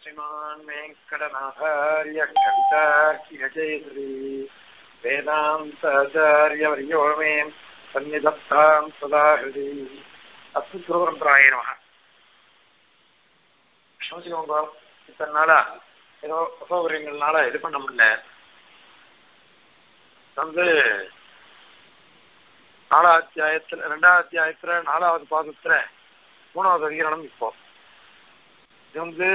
श्रीमान् वेङ्कटनाथार्य कवितार्किरचेतरी वेदान्ताचार्यवर्यो मे सन्निधत्तां सदा हृदि அஸ்து குருபரம்பராய நமக க்ஷமிச்சுக்கோங்க இத்தனை நாளா ஏதோ அசௌகரியங்கள்னால இது பண்ண முடியல வந்து நாலாவது அத்தியாயத்துல ரெண்டாவது அத்தியாயத்துல நாலாவது பாதத்துல மூணாவது அதிகரணம் இப்போ இது வந்து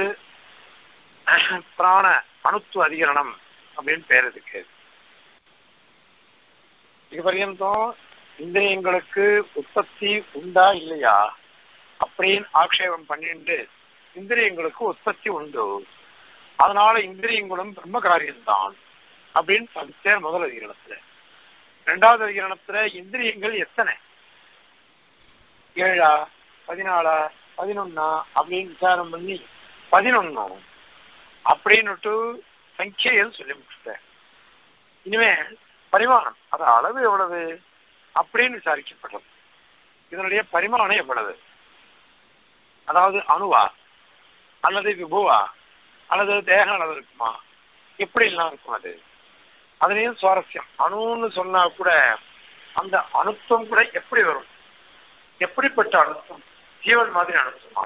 பிராண அணுத்துவ அதிகரணம் அப்படின்னு பேர் இதுக்கு இது பர்யந்தம் இந்திரியங்களுக்கு உற்பத்தி உண்டா இல்லையா அப்படின்னு ஆக்ஷேபம் பண்ணிட்டு இந்திரியங்களுக்கு உற்பத்தி உண்டு அதனால இந்திரியங்களும் பிரம்ம காரியம்தான் அப்படின்னு படிச்சார் முதல் அதிகரணத்துல ரெண்டாவது அதிகரணத்துல இந்திரியங்கள் எத்தனை ஏழா பதினாலா பதினொன்னா அப்படின்னு விசாரம் பண்ணி பதினொன்னு அப்படின்னுட்டு சங்கியல் சொல்லி முடிச்சிட்டேன் இனிமே பரிமாணம் அது அளவு எவ்வளவு அப்படின்னு விசாரிக்கப்படுறது இதனுடைய பரிமாணம் எவ்வளவு அதாவது அணுவா அல்லது விபுவா அல்லது தேக அளவு இருக்குமா எப்படி எல்லாம் இருக்கும் அது அதுலயும் சுவாரஸ்யம் அணுன்னு சொன்னா கூட அந்த அணுத்துவம் கூட எப்படி வரும் எப்படிப்பட்ட அணுத்துவம் ஜீவன் மாதிரி அணுத்துவமா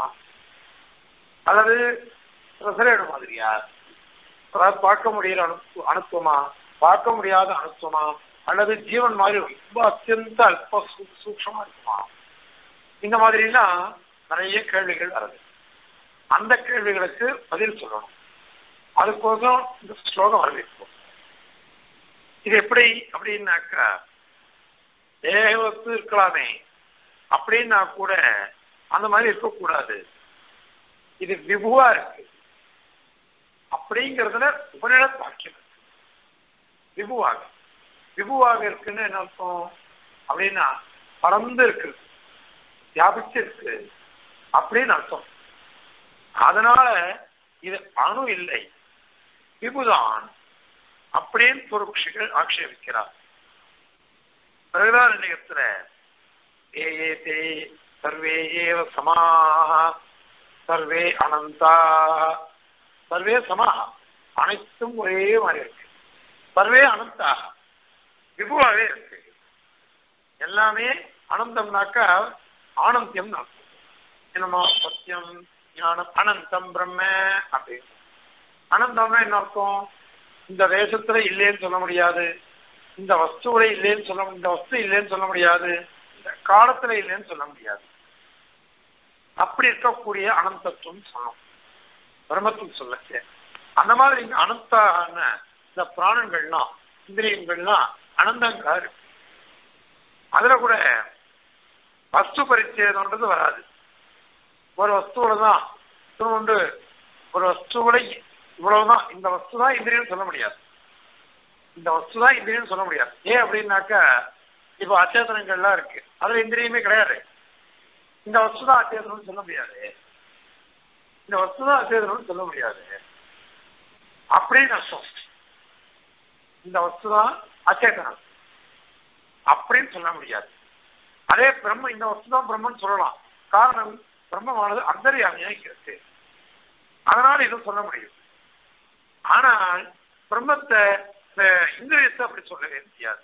அல்லது ரசரேடு மாதிரியா அதாவது பார்க்க முடிகிற அணு அணுத்துவமா பார்க்க முடியாத அணுத்துவமா அல்லது ஜீவன் மாதிரி ரொம்ப அத்தியந்த அல்ப சூக்ஷமா இருக்குமா இந்த மாதிரிலாம் நிறைய கேள்விகள் வருது அந்த கேள்விகளுக்கு பதில் சொல்லணும் அதுக்கோசம் இந்த ஸ்லோகம் வரவேற்போம் இது எப்படி அப்படின்னாக்கா ஏகவத்து இருக்கலாமே அப்படின்னா கூட அந்த மாதிரி இருக்கக்கூடாது இது விபுவா இருக்கு அப்படிங்கிறதுல உபநிட வாக்கியம் விபுவாக விபுவாக இருக்குன்னு என்ன அர்த்தம் அப்படின்னா பறந்து இருக்கு வியாபிச்சு இருக்கு அப்படின்னு அர்த்தம் அதனால இது அணு இல்லை விபுதான் அப்படின்னு பொருட்சிகள் ஆட்சேபிக்கிறார் பிரகதாரண்யத்துல ஏ ஏ தே சர்வே ஏவ சமாக சர்வே அனந்தா சர்வே சமாக அனைத்தும் ஒரே மாதிரி இருக்கு சர்வே அனந்தா விபுவாவே இருக்கு எல்லாமே அனந்தம்னாக்கா ஆனந்தியம் என்னமா சத்தியம் ஞானம் அனந்தம் பிரம்ம அப்படின்னு அனந்தம்னா என்ன அர்த்தம் இந்த தேசத்துல இல்லைன்னு சொல்ல முடியாது இந்த வஸ்துவில இல்லைன்னு சொல்ல இந்த வஸ்து இல்லைன்னு சொல்ல முடியாது இந்த காலத்துல இல்லைன்னு சொல்ல முடியாது அப்படி இருக்கக்கூடிய அனந்தத்துவம் சொல்லணும் பிரம்மத்துவம் சொல்ல அந்த மாதிரி இங்க அனந்தான இந்த பிராணங்கள்லாம் இந்திரியங்கள்லாம் அனந்தங்கா இருக்கு அதுல கூட வஸ்து பரிச்சேதம்ன்றது வராது ஒரு வஸ்துவோட தான் உண்டு ஒரு வஸ்துவோட இவ்வளவுதான் இந்த வஸ்து தான் இந்திரியன்னு சொல்ல முடியாது இந்த வஸ்து தான் இந்திரியன்னு சொல்ல முடியாது ஏன் அப்படின்னாக்கா இப்போ அச்சேதனங்கள்லாம் இருக்கு அதுல இந்திரியமே கிடையாது இந்த வஸ்து தான் அச்சேதனம்னு சொல்ல முடியாது இந்த வஸ்து தான் அச்சேதனம்னு சொல்ல முடியாது அப்படின்னு அர்த்தம் இந்த வஸ்து தான் அச்சேதனம் அப்படின்னு சொல்ல முடியாது அதே பிரம்ம இந்த வஸ்து தான் பிரம்மன் சொல்லலாம் காரணம் பிரம்மமானது அந்தரியாமையாக இருக்கு அதனால இது சொல்ல முடியும் ஆனால் பிரம்மத்தை இந்திரியத்தை அப்படி சொல்லவே முடியாது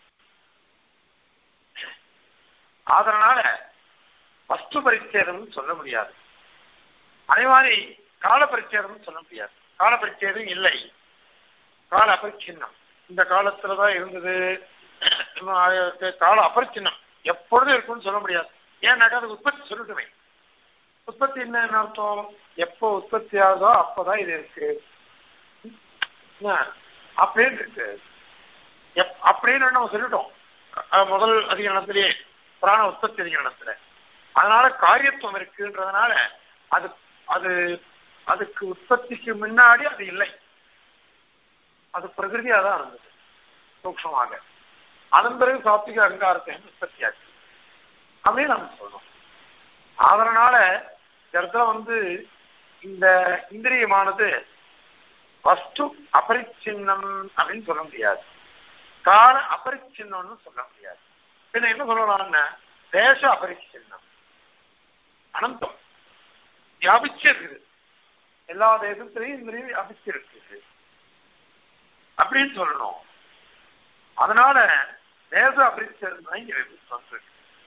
அதனால வஸ்து பரிச்சேதம் சொல்ல முடியாது அதே மாதிரி கால பரிச்சேதம் சொல்ல முடியாது கால பரிச்சேதம் இல்லை கால அபரிச்சின்னம் இந்த காலத்துலதான் இருந்தது கால அபரிச்சின்னம் எப்பொழுதும் இருக்கும்னு சொல்ல முடியாது ஏன்னாக்கா அது உற்பத்தி சொல்லட்டுமே உற்பத்தி என்ன அர்த்தம் எப்போ உற்பத்தி ஆகுதோ அப்பதான் இது இருக்கு அப்படின்னு இருக்கு அப்படின்னு நம்ம சொல்லிட்டோம் முதல் அதிகரணத்திலேயே பிராண உற்பத்தி அதிகரணத்துல அதனால காரியத்துவம் இருக்குன்றதுனால அது அது அதுக்கு உற்பத்திக்கு முன்னாடி அது இல்லை அது பிரகிருதியா தான் இருந்தது சூக்ஷமாக அதன் பிறகு சாத்விக அகங்காரத்தை உற்பத்தி ஆச்சு அப்படின்னு நம்ம சொல்றோம் அதனால இடத்துல வந்து இந்த இந்திரியமானது வஸ்து அபரிச்சின்னம் அப்படின்னு சொல்ல முடியாது கால அபரிச்சின்னம்னு சொல்ல முடியாது பின்ன என்ன சொல்லலாம்னா தேச அபரிச்சின்னம் அனந்தம் வியாபிச்சு இருக்குது எல்லா தேசத்திலையும் இந்திரியம் வியாபிச்சிருக்கு அப்படின்னு சொல்லணும் அதனால தேச அபிரிச்சம் தான் இங்க வந்திருக்கு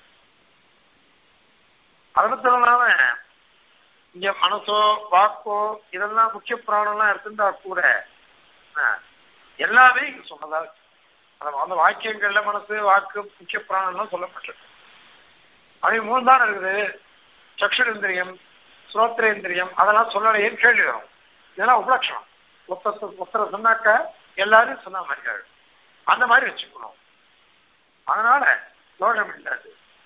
அது மட்டும் இல்லாம இங்க மனசோ வாக்கோ இதெல்லாம் முக்கிய பிராணம்லாம் இருந்தா கூட எல்லாமே இங்க சொன்னதா அந்த வாக்கியங்கள்ல மனசு வாக்கு முக்கிய பிராணம்லாம் சொல்லப்பட்டிருக்கு அப்படி மூணு தான் இருக்குது சக்ஷுரேந்திரியம் ஸ்ரோத்ரேந்திரியம் அதெல்லாம் சொல்லலையேன்னு கேள்வி வரும் இதெல்லாம் உபலட்சணம் ஒருத்தர் ஒருத்தரை சொன்னாக்க எல்லாரும் சொன்ன மாதிரி அந்த மாதிரி வச்சுக்கணும் அதனால தோஷம் இல்லாது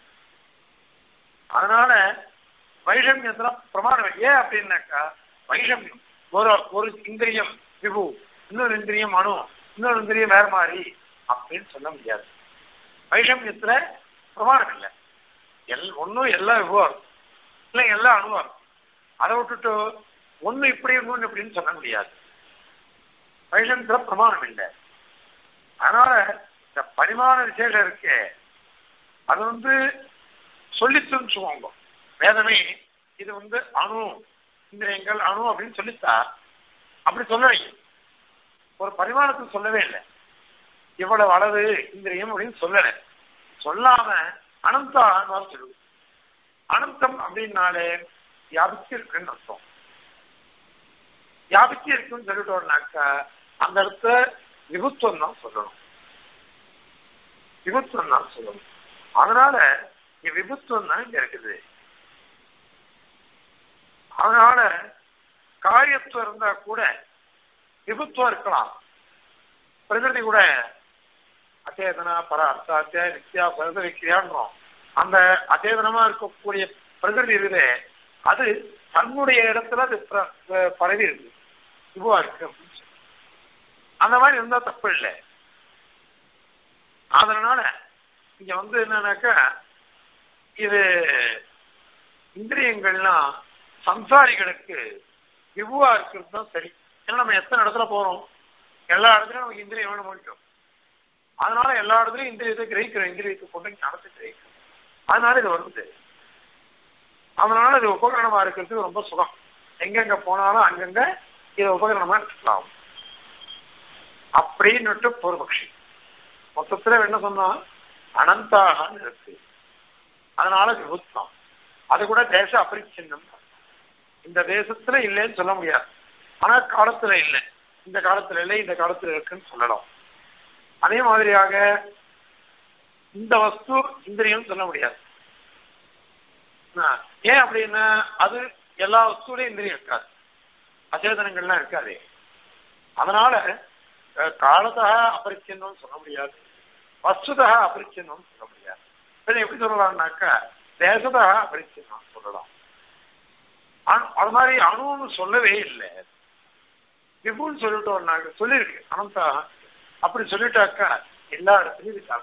அதனால வைஷமியத்துல பிரமாணம் ஏன் அப்படின்னாக்கா வைஷமியம் ஒரு ஒரு இந்திரியம் விபு இன்னொரு இந்திரியம் அணு இன்னொரு இந்திரியம் வேற மாதிரி அப்படின்னு சொல்ல முடியாது வைஷமியத்துல பிரமாணம் இல்லை எல் ஒன்றும் எல்லாம் விபுவா இருக்கும் இல்லை எல்லாம் அணுவா இருக்கும் அதை விட்டுட்டு ஒன்று இப்படி இன்னொன்று இப்படின்னு சொல்ல முடியாது வைஷமியத்துல பிரமாணம் இல்லை அதனால இந்த பரிமாண விசேஷம் இருக்கே அது வந்து சொல்லித்துன்னு சொல்லுவாங்க வேதமே இது வந்து அணு இந்திரியங்கள் அணு அப்படின்னு சொல்லித்தா அப்படி சொல்லலைங்க ஒரு பரிமாணத்தை சொல்லவே இல்லை இவ்வளவு அளவு இந்திரியம் அப்படின்னு சொல்லலை சொல்லாம அனந்தான்னு சொல்லுது அனந்தம் அப்படின்னாலே வியாபிச்சு இருக்குன்னு அர்த்தம் வியாபிச்சு இருக்குன்னு சொல்லிட்டோம்னாக்கா அந்த இடத்துல விபுத்துவம் தான் சொல்லணும் விபுத்துவம் தான் சொல்லணும் அதனால விபுத்துவம் தான் இங்க இருக்குது அதனால காரியத்துவம் இருந்தா கூட விபுத்துவம் இருக்கலாம் பிரகிருதி கூட அச்சேதனா பர அர்த்தாத்தியா நித்யா பிரகிருதி கிரியான்றோம் அந்த அச்சேதனமா இருக்கக்கூடிய பிரகிருதி இருக்குது அது தன்னுடைய இடத்துல அது பரவி இருக்கு இதுவா இருக்கு அப்படின்னு சொல்லி அந்த மாதிரி இருந்தா தப்பு இல்லை அதனால இங்க வந்து என்னன்னாக்கா இது இந்திரியங்கள்லாம் சம்சாரிகளுக்கு விபுவா இருக்கிறது தான் சரி ஏன்னா நம்ம எத்தனை இடத்துல போறோம் எல்லா இடத்துலயும் நமக்கு இந்திரியம் வேணும் முடியும் அதனால எல்லா இடத்துலயும் இந்திரியத்தை கிரகிக்கிறோம் இந்திரியத்தை கொண்டு ஞானத்தை கிரகிக்கிறோம் அதனால இது வருது அதனால இது உபகரணமா இருக்கிறதுக்கு ரொம்ப சுகம் எங்கெங்க போனாலும் அங்கங்க இது உபகரணமா எடுத்துக்கலாம் அப்படின்னுட்டு பூர்வபக்ஷி மொத்தத்துல என்ன சொன்னா அனந்தாகன்னு இருக்கு அதனால விபுத்தம் அது கூட தேச அபரிச்சின்னம் இந்த தேசத்துல இல்லைன்னு சொல்ல முடியாது ஆனா காலத்துல இல்லை இந்த காலத்துல இல்லை இந்த காலத்துல இருக்குன்னு சொல்லலாம் அதே மாதிரியாக இந்த வஸ்து இந்திரியம் சொல்ல முடியாது ஏன் அப்படின்னா அது எல்லா வஸ்துலையும் இந்திரியம் இருக்காது அச்சேதனங்கள்லாம் இருக்காது அதனால காலத்தா அபரிச்சின்னம் சொல்ல முடியாது வஸ்துதா அபரிச்சின்னம் சொல்ல முடியாது எப்படி சொல்லலாம்னாக்கா தேசதா அபரிச்சின்னம் சொல்லலாம் அது மாதிரி அணுன்னு சொல்லவே இல்லை விபுன்னு சொல்லிட்டோம்னாக்க சொல்லியிருக்கு அனந்தா அப்படி சொல்லிட்டாக்கா எல்லா இடத்துலையும் இது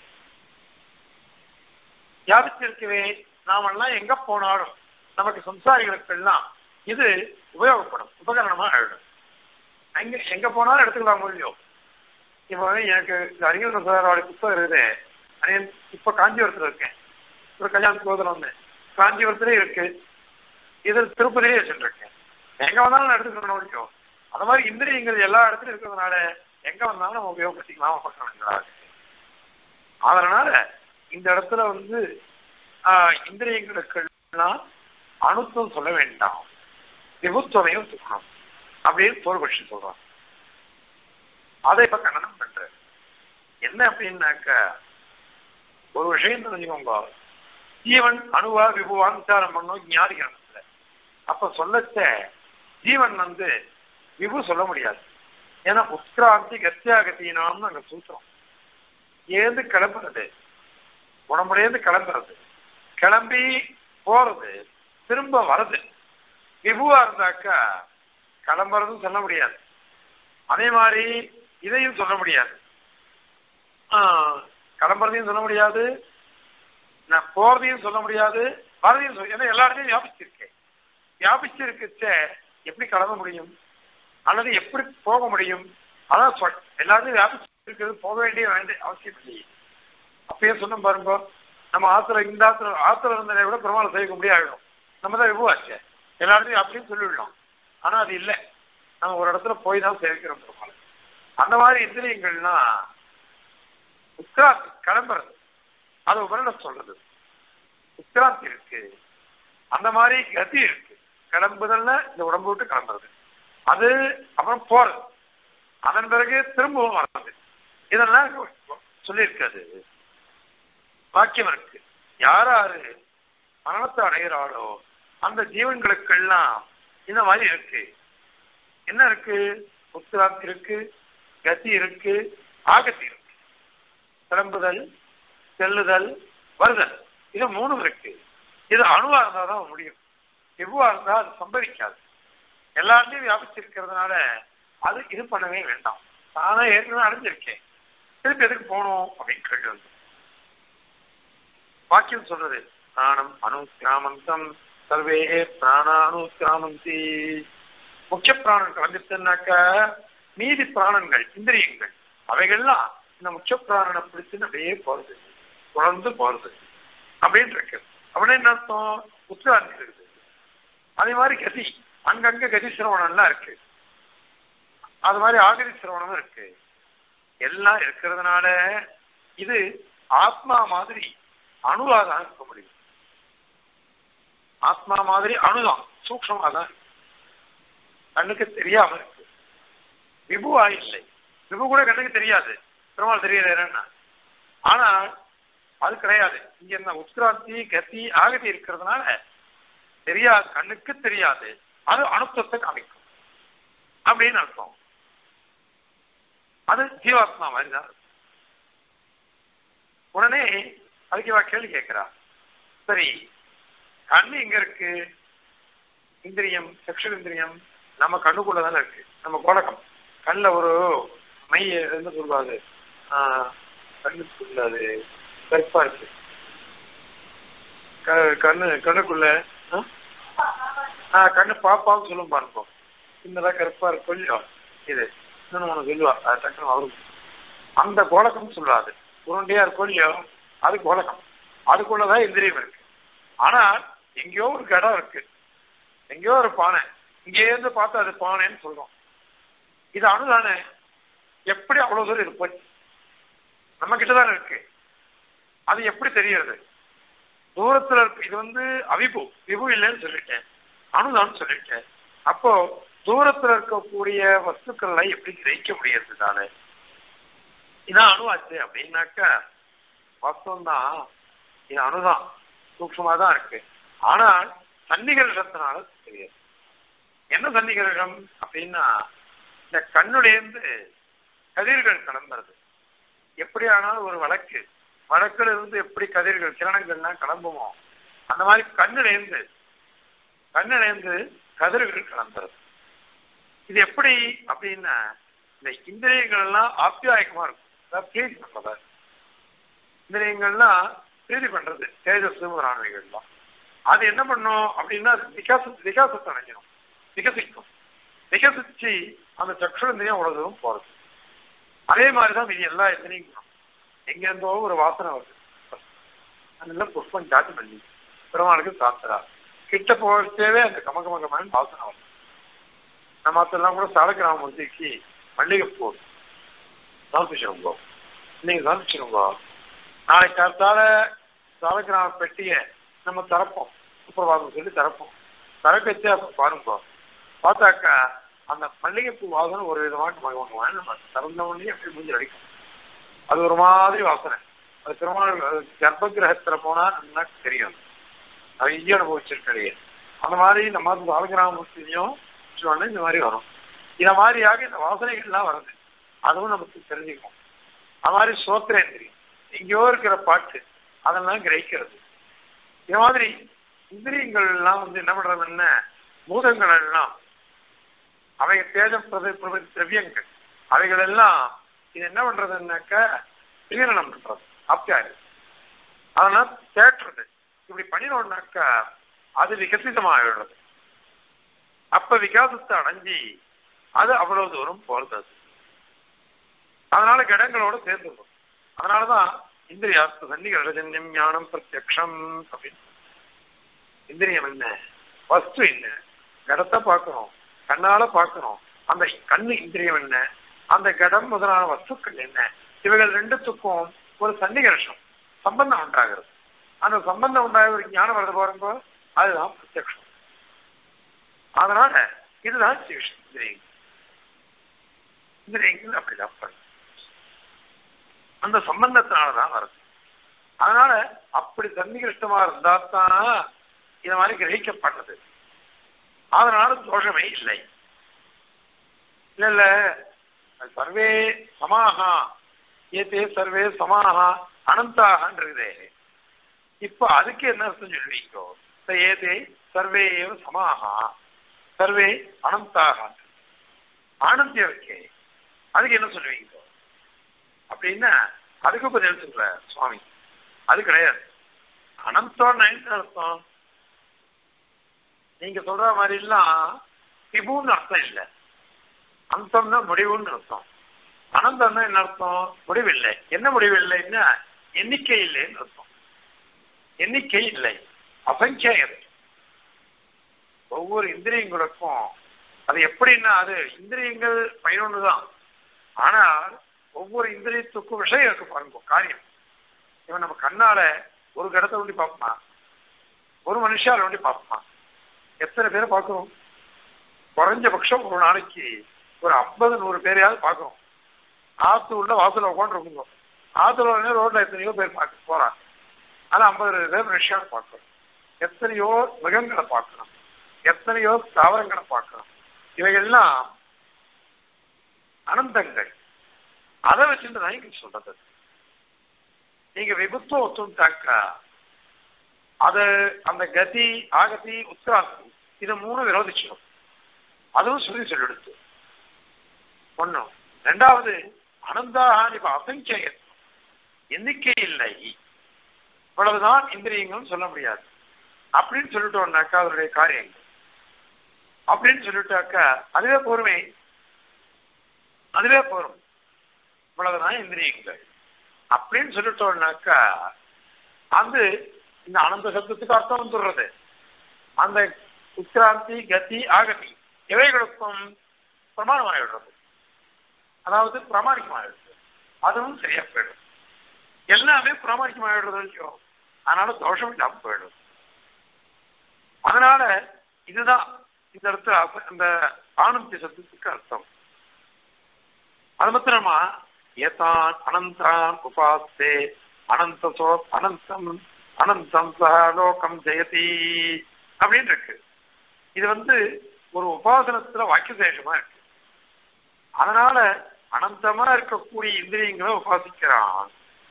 வியாபிச்சிருக்கவே நாமெல்லாம் எங்க போனாலும் நமக்கு சம்சாரிகளுக்கெல்லாம் இது உபயோகப்படும் உபகரணமா ஆயிடும் அங்க எங்க போனாலும் எடுத்துக்கலாம் முடியும் இப்போ எனக்கு அறிஞர் சாரோட புத்தகம் இருக்குது இப்ப காஞ்சிபுரத்துல இருக்கேன் ஒரு கல்யாணத்துக்கு போதில் வந்தேன் காஞ்சிபுரத்திலே இருக்கு இது திருப்பதிலே வச்சுருக்கேன் எங்க வந்தாலும் நான் எடுத்துக்கணும் முடியும் அந்த மாதிரி இந்திரியங்கள் எல்லா இடத்துலயும் இருக்கிறதுனால எங்க வந்தாலும் நம்ம உபயோகப்படுத்திக்கலாம் உபகரணங்களாக அதனால இந்த இடத்துல வந்து இந்திரியங்களுக்கெல்லாம் அணுத்துவம் சொல்ல வேண்டாம் விபுத்துவமையும் சொல்லணும் அப்படின்னு பூர்வபட்சி சொல்றான் அதை இப்ப கண்டனம் பண்ற என்ன அப்படின்னாக்க ஒரு விஷயம் தெரிஞ்சுக்கோங்க ஜீவன் அணுவா விபுவான் விசாரம் பண்ணும் ஞாதிகரணத்துல அப்ப சொல்லச்ச ஜீவன் வந்து விபு சொல்ல முடியாது ஏன்னா உத்கிராந்தி கத்தியாகத்தினாம்னு அங்க சூத்திரம் ஏந்து கிளம்புறது உடம்புலேருந்து கிளம்புறது கிளம்பி போறது திரும்ப வருது விபுவா இருந்தாக்கா கிளம்புறதும் சொல்ல முடியாது அதே மாதிரி இதையும் சொல்ல முடியாது கிளம்புறதையும் சொல்ல முடியாது நான் போறதையும் சொல்ல முடியாது வரதையும் சொல்ல ஏன்னா எல்லா இடத்தையும் வியாபிச்சிருக்கேன் வியாபிச்சிருக்கச்ச எப்படி கிளம்ப முடியும் அல்லது எப்படி போக முடியும் அதான் சொல் எல்லாத்தையும் வியாபிச்சிருக்கிறது போக வேண்டிய வேண்டிய அவசியம் இல்லையே அப்பயே சொன்ன பாருங்க நம்ம ஆத்துல இந்த ஆத்துல ஆத்துல இருந்ததை விட பெருமாள் செய்ய முடியாயிடும் நம்ம தான் விபவாச்சு எல்லா இடத்தையும் அப்படின்னு சொல்லிவிடலாம் ஆனா அது இல்லை நம்ம ஒரு இடத்துல போய் தான் சேவிக்கிறோம் பெருமாள் அந்த மாதிரி இந்திரியங்கள்னா உத்ராந்தி கிளம்புறது அது உபரிடம் சொல்றது உத்ராந்தி இருக்கு அந்த மாதிரி கதி இருக்கு கிளம்புதல்ல இந்த உடம்பு விட்டு கிளம்புறது அது அப்புறம் போறது அதன் பிறகு திரும்பவும் வர்றது இதெல்லாம் சொல்லியிருக்காது வாக்கியம் இருக்கு யாராரு மரணத்தை அடைகிறாளோ அந்த ஜீவன்களுக்கெல்லாம் இந்த மாதிரி இருக்கு என்ன இருக்கு உத்திராந்தி இருக்கு கதி இருக்கு ஆகத்தி இருக்கு கிளம்புதல் செல்லுதல் வருதல் இது மூணும் இருக்கு இது அணுவா இருந்தா தான் முடியும் எவ்வளவா இருந்தா அது சம்பவிக்காது எல்லாத்தையும் வியாபிச்சிருக்கிறதுனால அது இது பண்ணவே வேண்டாம் நானே ஏற்கனவே அடைஞ்சிருக்கேன் திருப்பி எதுக்கு போகணும் அப்படின்னு கேள்வி வந்து வாக்கியம் சொல்றது பிராணம் அனுக்கிராமந்தம் சர்வே பிராணானுக்கிராமந்தி முக்கிய பிராணம் கலந்துட்டுனாக்க மீதி பிராணங்கள் இந்திரியங்கள் அவைகள்லாம் இந்த முக்கிய பிராணனை பிடிச்சுன்னு அப்படியே போறது தொடர்ந்து போறது அப்படின்னு இருக்கு அப்படின்னு என்ன அர்த்தம் உத்திராந்தி இருக்குது அதே மாதிரி கதி அங்கங்க கதி சிரவணம்லாம் இருக்கு அது மாதிரி ஆகதி சிரவணமும் இருக்கு எல்லாம் இருக்கிறதுனால இது ஆத்மா மாதிரி அணுவா தான் இருக்க முடியும் ஆத்மா மாதிரி அணுதான் சூக்ஷமா தான் இருக்கு. கண்ணுக்கு தெரியாம இருக்கு விபுவா இல்லை விபு கூட கண்ணுக்கு தெரியாது பெருமாள் தெரியல ஆனா அது கிடையாது இங்க என்ன உத்கிராந்தி கத்தி ஆகதி இருக்கிறதுனால தெரியாது கண்ணுக்கு தெரியாது அது அணுத்தத்தை காமிக்கும் அப்படின்னு அர்த்தம் அது ஜீவாத்மா மாதிரி தான் இருக்கும். உடனே அதுக்கு இவ கேள்வி கேட்கிறா சரி கண்ணு எங்க இருக்கு இந்திரியம் செக்ஷுவல் இந்திரியம் நம்ம கண்ணுக்குள்ள தானே இருக்கு நம்ம கோலகம் கண்ணுல ஒரு மை என்ன சொல்லுவாது ஆஹ், கண்ணுக்குள்ள அது கருப்பா இருக்கு க- கண்ணு கண்ணுக்குள்ள ஆ? ஆ, கண்ணு பாப்பான்னு சொல்லும் பாருப்போம் சின்னதா கருப்பா இருக்கும் இல்லையோ இது இன்னொன்னு ஒண்ணு சொல்லுவா அது டக்குனு அவரும் அந்த கோலகம் சொல்லாது உருண்டையா இருக்கும் இல்லையோ அது கோலகம் அதுக்குள்ளதான் இந்திரியம் இருக்கு ஆனா எங்கேயோ ஒரு கடம் இருக்கு எங்கேயோ ஒரு பானை இங்கே இருந்து பார்த்தா அது பானைன்னு சொல்றோம் இது அணுதானே எப்படி அவ்வளவு தூரம் இது போச்சு நம்ம கிட்ட தானே இருக்கு அது எப்படி தெரியறது தூரத்துல இருக்கு இது வந்து அவிபு விபு இல்லைன்னு சொல்லிட்டேன் அணுதான்னு சொல்லிட்டேன் அப்போ தூரத்துல இருக்கக்கூடிய வஸ்துக்களை எப்படி கிரகிக்க முடியறது தானே இதான் அணுவாச்சு அப்படின்னாக்கா வாஸ்தவம் தான் இது அணுதான் சூக்ஷமா தான் இருக்கு ஆனால் சன்னிகர்ஷத்தினால தெரியாது என்ன சன்னிகர்ஷம் அப்படின்னா இந்த கண்ணுலேருந்து கதிர்கள் கிளம்புறது எப்படி ஆனாலும் ஒரு வழக்கு வழக்குல இருந்து எப்படி கதிர்கள் கிரணங்கள்லாம் கிளம்புமோ அந்த மாதிரி கண்ணுலேருந்து கண்ணுலேருந்து கதிர்கள் கிளம்புறது இது எப்படி அப்படின்னா இந்த இந்திரியங்கள் எல்லாம் ஆப்யாயகமா இருக்கும் அதாவது பிரீதி பண்றதா இந்திரியங்கள்லாம் பிரீதி பண்றது தேஜஸ் முதலானவைகள்லாம் அது என்ன பண்ணும் அப்படின்னா அது விகாச விகாசத்தை அடைஞ்சிடும் விகசிக்கும் விகசிச்சு அந்த சக்ஷுரந்திரியம் அவ்வளவு தூரம் போறது அதே மாதிரிதான் இது எல்லா இந்திரியங்களும் எங்க இருந்தோ ஒரு வாசனை வருது அதனால புஷ்பம் ஜாதி பண்ணி பெருமாளுக்கு சாத்திரா கிட்ட போகிறதேவே அந்த கமகமகமான வாசனை வருது நம்ம அதெல்லாம் கூட சாலக்கிராமூர்த்திக்கு மல்லிகைப்பூ சமர்ப்பிச்சிருங்கோ நீங்க சமர்ப்பிச்சிருங்கோ நாளைக்கு காத்தால சாலக்கிராம பெட்டியை நம்ம திறப்போம் சுப்பிரபாதம் சொல்லி திறப்போம் திறக்கச்சே அப்ப பாருங்க பார்த்தாக்கா அந்த மல்லிகைப்பூ வாசனை ஒரு விதமாக மகவாங்க நம்ம திறந்த உடனே அப்படி மூஞ்சி அடிக்கும் அது ஒரு மாதிரி வாசனை அது திருமண கர்ப்ப கிரகத்துல போனா நல்லா தெரியும் நிறைய அனுபவிச்சிருக்கே அந்த மாதிரி நம்ம சாலக்கிராமூர்த்தியும் சொன்னா இந்த மாதிரி வரும் இந்த மாதிரியாக இந்த வாசனைகள்லாம் வருது அதுவும் நமக்கு தெரிஞ்சுக்கும் அது மாதிரி சோத்திரேந்திரியம் எங்கேயோ இருக்கிற பாட்டு அதெல்லாம் கிரகிக்கிறது இந்த மாதிரி இந்திரியங்கள் எல்லாம் வந்து என்ன பண்றதுன்னா பூதங்கள் எல்லாம் அவை தேஜ பிரத பிரப திரவியங்கள் அவைகள் எல்லாம் இது என்ன பண்றதுன்னாக்க பீரணம் பண்றது அப்பியாரு அதெல்லாம் தேற்றுறது இப்படி பண்ணினோம்னாக்கா அது விகசிதமாகிடுறது அப்ப விகாசத்தை அடைஞ்சி அது அவ்வளவு தூரம் போறது அது அதனால கடங்களோட சேர்ந்துடும் அதனாலதான் இந்திரியாஸ்து சன்னிகரஜன்யம் ஞானம் பிரத்யக்ஷம் அப்படின்னு இந்திரியம் என்ன வஸ்து என்ன கடத்தை பார்க்கணும் கண்ணால பார்க்கணும் அந்த கண்ணு இந்திரியம் என்ன அந்த கடம் முதலான வஸ்துக்கள் என்ன இவைகள் ரெண்டுத்துக்கும் ஒரு சன்னிகர்ஷம் சம்பந்தம் உண்டாகிறது அந்த சம்பந்தம் உண்டாக ஒரு ஞானம் வருது பாருங்க அதுதான் பிரத்யக்ஷம் அதனால இதுதான் சிகிச்சை இந்திரியங்கள் இந்திரியங்கள் அப்படிதான் பண்ணும் அந்த சம்பந்தத்தினாலதான் வருது அதனால அப்படி சன்னிகிருஷ்டமா இருந்தா தான் இது மாதிரி கிரகிக்கப்பட்டது அதனால தோஷமே இல்லை இல்ல இல்ல சர்வே சமாகா ஏதே சர்வே சமாகா அனந்தாகன்றதே இப்ப அதுக்கு என்ன அர்த்தம் சொல்லுவீங்கோ ஏதே சர்வே ஏவ சமாகா சர்வே அனந்தாக ஆனந்தியம் இருக்கே அதுக்கு என்ன சொல்லுவீங்க அப்படின்னா அதுக்கு பதில் சொல்ற சுவாமி அது கிடையாது அனந்தம்னா என்ன அர்த்தம் நீங்க சொல்ற மாதிரி எல்லாம் விபுன்னு அர்த்தம் இல்லை அந்தம்னா முடிவுன்னு அர்த்தம் அனந்தம்னா என்ன அர்த்தம் முடிவில்லை என்ன முடிவில்லைன்னா எண்ணிக்கை இல்லைன்னு அர்த்தம் எண்ணிக்கை இல்லை அசங்கியம் ஒவ்வொரு இந்திரியங்களுக்கும் அது எப்படின்னா அது இந்திரியங்கள் பதினொன்று தான் ஆனால் ஒவ்வொரு இந்திரியத்துக்கும் விஷயம் இருக்கு பாருங்க காரியம் இவன் நம்ம கண்ணால ஒரு கடத்தை ஒண்டி பார்ப்போமா ஒரு மனுஷால ஒண்டி பார்ப்போமா எத்தனை பேரை பார்க்கிறோம் குறைஞ்சபட்சம் ஒரு நாளைக்கு ஒரு ஐம்பது நூறு பேரையாவது பார்க்கிறோம் ஆத்து உள்ள வாசல உட்காந்துருக்குங்க ஆத்துல உடனே ரோட்ல எத்தனையோ பேர் பார்க்க போறாங்க ஆனா ஐம்பது பேர் மனுஷால பார்க்கிறோம் எத்தனையோ மிருகங்களை பார்க்கணும் எத்தனையோ தாவரங்களை பார்க்கணும் இவைகள்லாம் அனந்தங்கள் அதை வச்சுட்டு தான் இங்க சொல்றது நீங்க விபத்துவம் ஒத்துட்டாக்கா அது அந்த கதி ஆகதி உத்ராசி இது மூணு விரோதிச்சிடும் அதுவும் சொல்லி சொல்லிடுத்து ஒண்ணும் ரெண்டாவது அனந்தாகான் இப்ப அசங்கியம் எண்ணிக்கை இல்லை இவ்வளவுதான் இந்திரியங்களும் சொல்ல முடியாது அப்படின்னு சொல்லிட்டோம்னாக்கா அதனுடைய காரியங்கள் அப்படின்னு சொல்லிட்டாக்கா அதுவே போருமே அதுவே போரும் இவ்வளவுதான் இந்திரியங்கள் அப்படின்னு சொல்லிட்டோம்னாக்கா அது இந்த அனந்த சப்தத்துக்கு அர்த்தம் வந்துடுறது அந்த உத்ராந்தி கதி ஆகதி இவைகளுக்கும் பிரமாணமாயிடுறது அதாவது பிரமாணிக்கமாயிடுது அதுவும் சரியா போயிடும் எல்லாமே பிரமாணிக்கமாயிடுறது இல்லையோ அதனால தோஷம் இல்லாம போயிடும் அதனால இதுதான் இந்த இடத்துல அந்த ஆனந்தி சப்தத்துக்கு அர்த்தம் அது மாத்திரமா ஏதான் அனந்தான் உபாசே அனந்த சோ அனந்தம் அனந்தம் சக லோகம் ஜெயதி அப்படின்னு இருக்கு இது வந்து ஒரு உபாசனத்துல வாக்கியசேஷமா இருக்கு அதனால அனந்தமா இருக்கக்கூடிய இந்திரியங்களை உபாசிக்கிறான்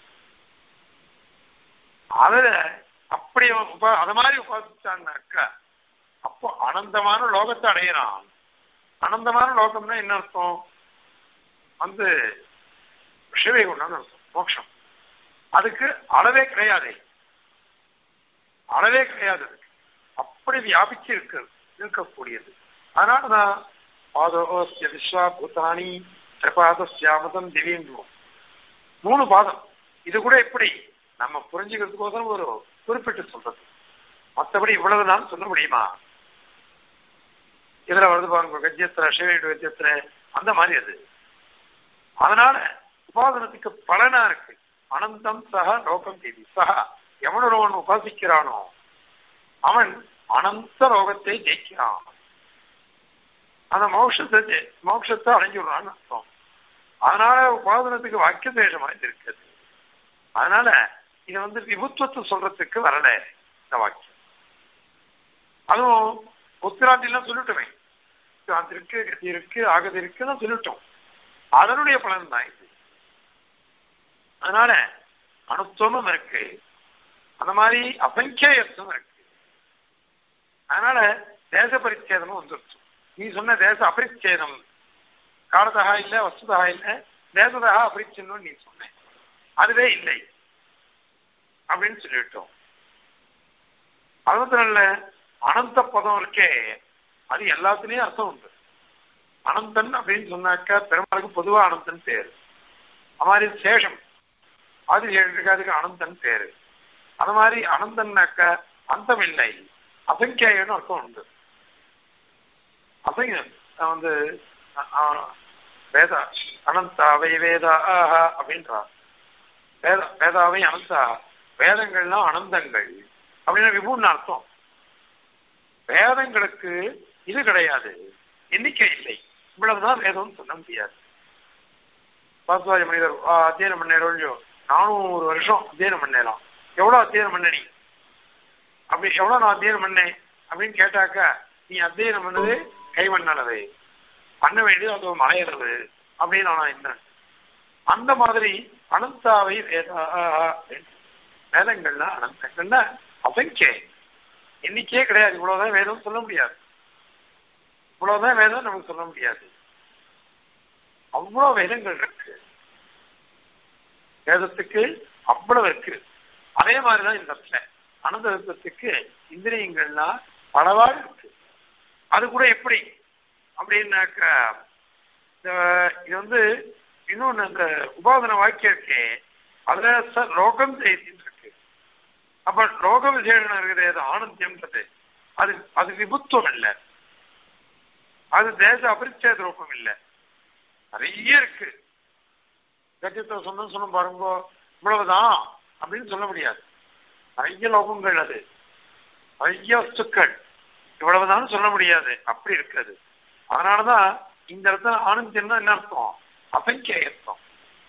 அதுல அப்படி உபா அத மாதிரி உபாசிச்சான்னாக்கா அப்போ அனந்தமான லோகத்தை அடையிறான் அனந்தமான லோகம்னா என்ன அர்த்தம் வந்து சிவைகுண்டான்னு அர்த்தம் மோட்சம் அதுக்கு அளவே கிடையாது அளவே கிடையாது அதுக்கு அப்படி வியாபிச்சு இருக்கு இருக்கக்கூடியது அதனாலதான் பாதோஸ்ய விஸ்வா பூதானி திரபாதஸ்யாமதம் திவீந்துவம் மூணு பாதம் இது கூட எப்படி நம்ம புரிஞ்சுக்கிறதுக்கோசரம் ஒரு குறிப்பிட்டு சொல்றது மற்றபடி இவ்வளவு நான் சொல்ல முடியுமா இதுல வருது பாருங்க கஜ்யத்துல சிவனுடைய கஜ்யத்துல அந்த மாதிரி அது அதனால உபாசனத்துக்கு பலனா இருக்கு அனந்தம் சக லோகம் தேதி சக எவனொருவன் உபாசிக்கிறானோ அவன் அனந்த லோகத்தை ஜெயிக்கிறான் அந்த மோட்சத்தை மோட்சத்தை அடைஞ்சுடுறான்னு அர்த்தம் அதனால உபாசனத்துக்கு வாக்கிய தேசமா இருக்குது அதனால இது வந்து விபுத்துவத்தை சொல்றதுக்கு வரல இந்த வாக்கியம் அதுவும் உத்திராண்டிலாம் சொல்லிட்டோமே உத்திராந்தி இருக்கு கதி இருக்கு ஆகதி இருக்குன்னு சொல்லிட்டோம் அதனுடைய பலன் தான் இது அதனால அனுத்துவமும் இருக்கு அந்த மாதிரி அசங்கியத்துவம் இருக்கு அதனால தேச பரிச்சேதமும் வந்துருச்சு நீ சொன்ன தேச அபரிச்சேதம் காலதா இல்ல வஸ்துதா இல்ல தேசதா அபரிச்சின்னும் நீ சொன்ன அதுவே இல்லை அப்படின்னு சொல்லிட்டோம் அது மாத்திரம் இல்ல அனந்த பதம் இருக்கே அது எல்லாத்துலயும் அர்த்தம் உண்டு அனந்தன் அப்படின்னு சொன்னாக்கா பெருமாளுக்கு பொதுவா அனந்தன் பேரு அது மாதிரி சேஷம் அது அதுக்கு அனந்தன் பேரு அது மாதிரி அனந்தன்னாக்க அந்தம் இல்லை அசங்கியாயன்னு அர்த்தம் உண்டு அசங்க நான் வந்து அ- அ- வேதா அனந்தாவை வேதா அப்படின்றார் வேத வேதாவை அனந்தா வேதங்கள்லாம் அனந்தங்கள் அப்படின்னு விபுன்னு அர்த்தம் வேதங்களுக்கு இது கிடையாது எண்ணிக்கை இல்லை இவ்வளவுதான் வேதம்னு சொல்ல முடியாது பாஸ்வாதி மனிதர் ஆ, அத்தியனம் பண்ண இல்லையோ நானூறு வருஷம் அத்தியனம் பண்ணலாம் எவ்வளவு அத்தியனம் பண்ண நீ அப்படி எவ்வளவு நான் அத்தியனம் பண்ணேன் அப்படின்னு கேட்டாக்கா நீ அத்தியனம் பண்ணது கைமண்ணானது பண்ண வேண்டியது அது மலையிறது அப்படின்னு நான் என்ன அந்த மாதிரி அனந்தாவை வேதா வேதங்கள்னா அனந்தங்கள்னா அசங்கிய எண்ணிக்கையே கிடையாது இவ்வளவுதான் வேதம் சொல்ல முடியாது இவ்வளவுதான் வேதம் நமக்கு சொல்ல முடியாது அவ்வளவு வேதங்கள் இருக்கு வேதத்துக்கு அவ்வளவு இருக்கு அதே மாதிரிதான் இந்த இடத்துல அனந்த விருத்தத்துக்கு இந்திரியங்கள்னா பலவாறு இருக்கு அது கூட எப்படி அப்படின்னாக்க இந்த இது வந்து இன்னொன்னு அந்த உபாதன வாக்கியம் இருக்கே அதுல ச- லோகம் செய்தின்னு இருக்கு அப்ப லோக விசேஷம் இருக்குது அது ஆனந்தியம்ன்றது அது அது விபுத்துவம் இல்லை அது தேச அபரிச்சேத ரூபம் இல்லை நிறைய இருக்கு கத்தியத்தை சொன்ன சொன்ன பாருங்க இவ்வளவுதான் அப்படின்னு சொல்ல முடியாது நிறைய லோகங்கள் அது நிறைய வஸ்துக்கள் இவ்வளவுதான் சொல்ல முடியாது அப்படி இருக்குது அதனாலதான் இந்த இடத்துல ஆனந்தியம்னா என்ன அர்த்தம் அசங்கியத்தம்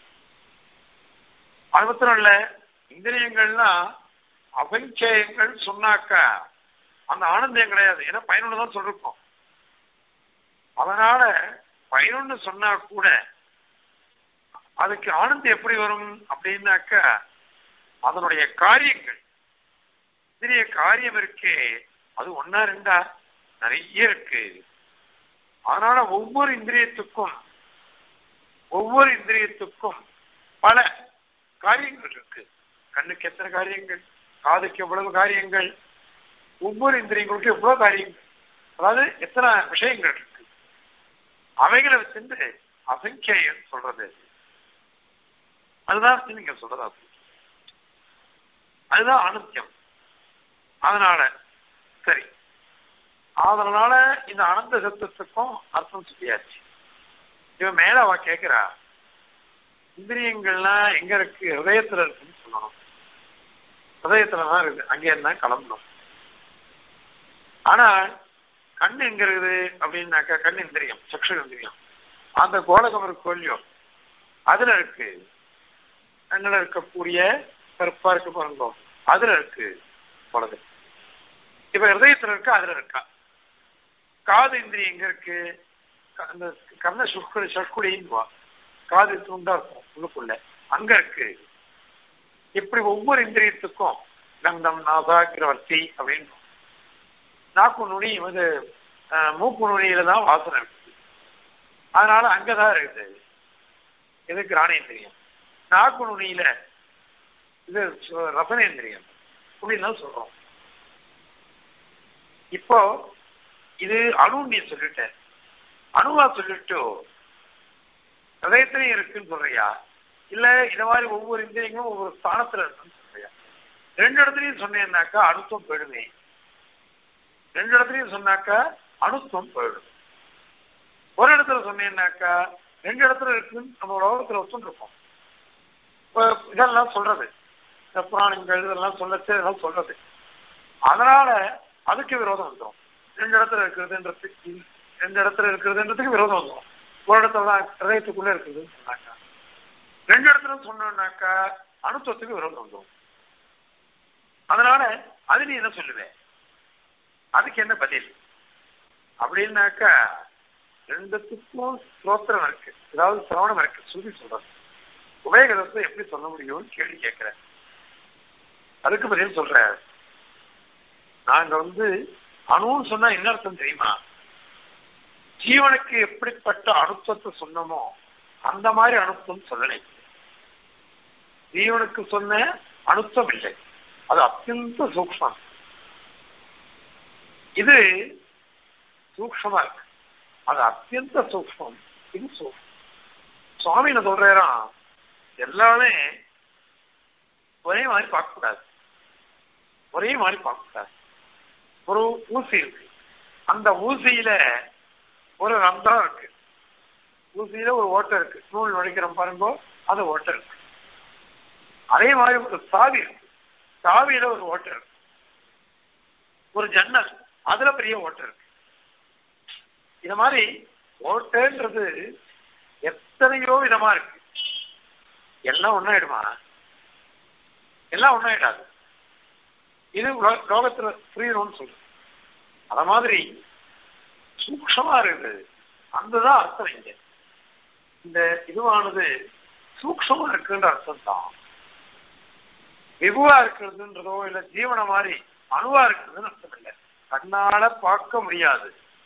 அது மாத்திரம் இல்ல இந்திரியங்கள்னா அசங்கியங்கள் சொன்னாக்கா அந்த ஆனந்தியம் கிடையாது ஏன்னா பயனுள்ளதான் சொல்லிருக்கோம் அதனால பயனுன்னு சொன்னா கூட அதுக்கு ஆனந்தம் எப்படி வரும் அப்படின்னாக்கா அதனுடைய காரியங்கள் இந்திரிய காரியம் இருக்கே அது ஒன்னா ரெண்டா நிறைய இருக்கு அதனால ஒவ்வொரு இந்திரியத்துக்கும் ஒவ்வொரு இந்திரியத்துக்கும் பல காரியங்கள் இருக்கு கண்ணுக்கு எத்தனை காரியங்கள் காதுக்கு எவ்வளவு காரியங்கள் ஒவ்வொரு இந்திரியங்களுக்கும் எவ்வளவு காரியங்கள் அதாவது எத்தனை விஷயங்கள் இருக்கு அவைகளை வச்சிருந்து அசங்கியம் சொல்றது அதுதான் நீங்க சொல்றதா அதுதான் அனுத்தியம் அதனால சரி அதனால இந்த அனந்த சத்துவத்துக்கும் அர்த்தம் சொல்லியாச்சு இவன் மேல அவ கேக்குறா இந்திரியங்கள்லாம் எங்க இருக்கு ஹிருதயத்துல இருக்குன்னு சொல்லணும் ஹிருதயத்துலதான் இருக்கு அங்கே இருந்தா கிளம்பணும் ஆனா கண் எங்க இருக்குது அப்படின்னாக்கா கண் இந்திரியம் சக்ஷு இந்திரியம் அந்த கோலகம் இருக்கு இல்லையோ அதுல இருக்கு கண்ணுல இருக்கக்கூடிய கருப்பா இருக்கு பாருங்க அதுல இருக்கு கோலகம் இப்ப ஹிருதயத்துல இருக்கா அதுல இருக்கா காது இந்திரியம் எங்க இருக்கு க- அந்த கர்ண சுக்குடி சக்குடின்னு காது துண்டா இருக்கும் உள்ளுக்குள்ள அங்க இருக்கு இப்படி ஒவ்வொரு இந்திரியத்துக்கும் கந்தம் நாசாகிரவர்த்தி அப்படின்னு நாக்கு நுனி வந்து அஹ், மூக்கு நுனியில தான் வாசனை இருக்கு அதனால அங்கதான் இருக்குது இது கிராணேந்திரியம் நாக்கு நுனியில இது சு- ரசனேந்திரியம் இப்படின்னு சொல்றோம் இப்போ இது அணு நீ சொல்லிட்ட அணுவா சொல்லிட்டு ஹதயத்திலையும் இருக்குன்னு சொல்றியா இல்ல இந்த மாதிரி ஒவ்வொரு இந்திரியங்களும் ஒவ்வொரு ஸ்தானத்துல இருக்குன்னு சொல்றியா ரெண்டு இடத்துலயும் சொன்னேன்னாக்கா அணுத்துவம் போயிடுமே ரெண்டு இடத்துலயும் சொன்னாக்கா அணுத்துவம் போயிடும் ஒரு இடத்துல சொன்னேன்னாக்கா ரெண்டு இடத்துல இருக்குன்னு நம்ம உலகத்துல ஒத்துருக்கோம் இப்போ இதெல்லாம் சொல்றது இந்த புராணங்கள் இதெல்லாம் சொல்லச்சு இதெல்லாம் சொல்றது அதனால அதுக்கு விரோதம் வந்துடும் ரெண்டு இடத்துல இருக்கிறதுன்றதுக்கு ரெண்டு இடத்துல இருக்கிறதுன்றதுக்கு விரோதம் வந்துடும் ஒரு இடத்துல தான் ஹிரதயத்துக்குள்ள இருக்குதுன்னு சொன்னாக்கா ரெண்டு இடத்துல சொன்னோம்னாக்கா அணுத்துவத்துக்கு விரோதம் வந்துடும் அதனால அது நீ என்ன சொல்லுவேன் அதுக்கு என்ன பதில் அப்படின்னாக்கா ரெண்டுத்துக்கும் ஸ்ரோத்திரம் இருக்கு அதாவது சிரவணம் இருக்கு சுருதி சொல்றது உபயோகத்தை எப்படி சொல்ல முடியும்னு கேள்வி கேட்கிறேன் அதுக்கு பதில் சொல்றேன் நாங்க வந்து அணுன்னு சொன்னா என்ன அர்த்தம் தெரியுமா ஜீவனுக்கு எப்படிப்பட்ட அணுத்தத்தை சொன்னமோ அந்த மாதிரி அணுத்தம் சொல்லலை ஜீவனுக்கு சொன்ன அணுத்தம் இல்லை அது அத்தியந்த சூக்மம் இது சூக்ஷமா இருக்கு அது அத்தியந்த சூக்மம் இது சூக்மம் சுவாமி என்ன சொல்றாராம் எல்லாமே ஒரே மாதிரி பார்க்கக்கூடாது ஒரே மாதிரி பார்க்கக்கூடாது ஒரு ஊசி இருக்கு அந்த ஊசியில ஒரு ரந்தம் இருக்கு ஊசியில ஒரு ஓட்டை இருக்கு நூல் நுழைக்கிறோம் பாருங்க அது ஓட்டை இருக்கு அதே மாதிரி ஒரு சாவி இருக்கு சாவியில ஒரு ஓட்டை இருக்கு ஒரு ஜன்னல் அதுல பெரிய ஓட்டை இருக்கு இந்த மாதிரி ஓட்டைன்றது எத்தனையோ விதமா இருக்கு எல்லாம் ஒன்னாயிடுமா எல்லாம் ஒன்னாயிடாது இது உலக- லோகத்துல புரியணும்னு சொல்றது அத மாதிரி சூக்ஷமா இருக்குது அந்ததான் அர்த்தம் இங்க இந்த இதுவானது சூக்ஷமா இருக்குன்ற அர்த்தம் தான் வெகுவா இருக்கிறதுன்றதோ இல்ல ஜீவன மாதிரி அணுவா இருக்கிறதுன்னு அர்த்தம் இல்லை கண்ணால பார்க்க முடியாது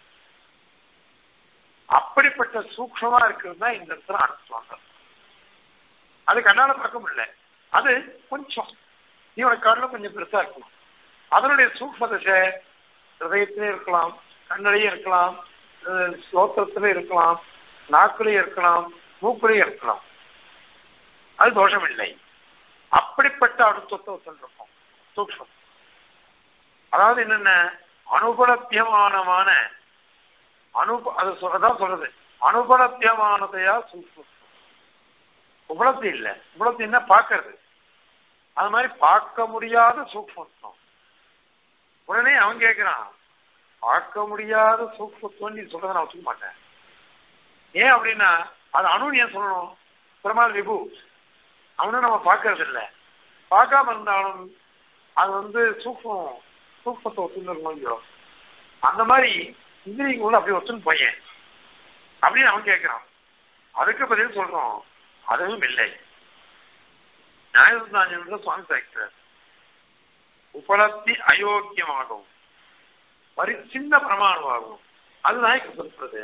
அப்படிப்பட்ட சூக்ஷமா இருக்கிறது தான் இந்த இடத்துல அர்த்தம் அது கண்ணால பார்க்க முடியல அது கொஞ்சம் ஜீவன காட்டிலும் கொஞ்சம் பெருசா இருக்கணும் அதனுடைய சூக்ம திசை ஹிருதயத்திலே இருக்கலாம் கண்ணிலையும் இருக்கலாம் அஹ் ஸ்லோத்திரத்திலே இருக்கலாம் நாக்குலையும் இருக்கலாம் மூக்குலையும் இருக்கலாம் அது தோஷம் இல்லை அப்படிப்பட்ட அனுத்துவத்தை சொல்லிருக்கோம் சூக்மம் அதாவது என்னென்ன அனுபலத்தியமானமான அனு அது சொல்றதான் சொல்றது அனுபலத்தியமானதையா சூக்மம் உபலப்தி இல்லை உபலப்தின்னா பார்க்கறது அது மாதிரி பார்க்க முடியாத சூக்மத்துவம் உடனே அவன் கேட்கிறான் பார்க்க முடியாத சூக்மத்துவம் நீ சொல்றதை நான் ஒத்துக்க மாட்டேன் ஏன் அப்படின்னா அது அணு ஏன் சொல்லணும் பெருமாள் விபு அவனும் நம்ம பார்க்கறது இல்லை பார்க்காம இருந்தாலும் அது வந்து சூக்மம் சூக்மத்தை ஒத்துன்னு இல்லையோ அந்த மாதிரி இந்திரியங்களோட அப்படி ஒத்துன்னு போயேன் அப்படின்னு அவன் கேட்கிறான் அதுக்கு பதில் சொல்றோம் அதுவும் இல்லை நியாயசுந்தாஞ்சன் சுவாமி சாய்க்கிறார் உபலப்தி அயோக்கியமாகவும் பரிச்சின்ன பிரமாணமாகும் அதுதான் இங்க சொல்றது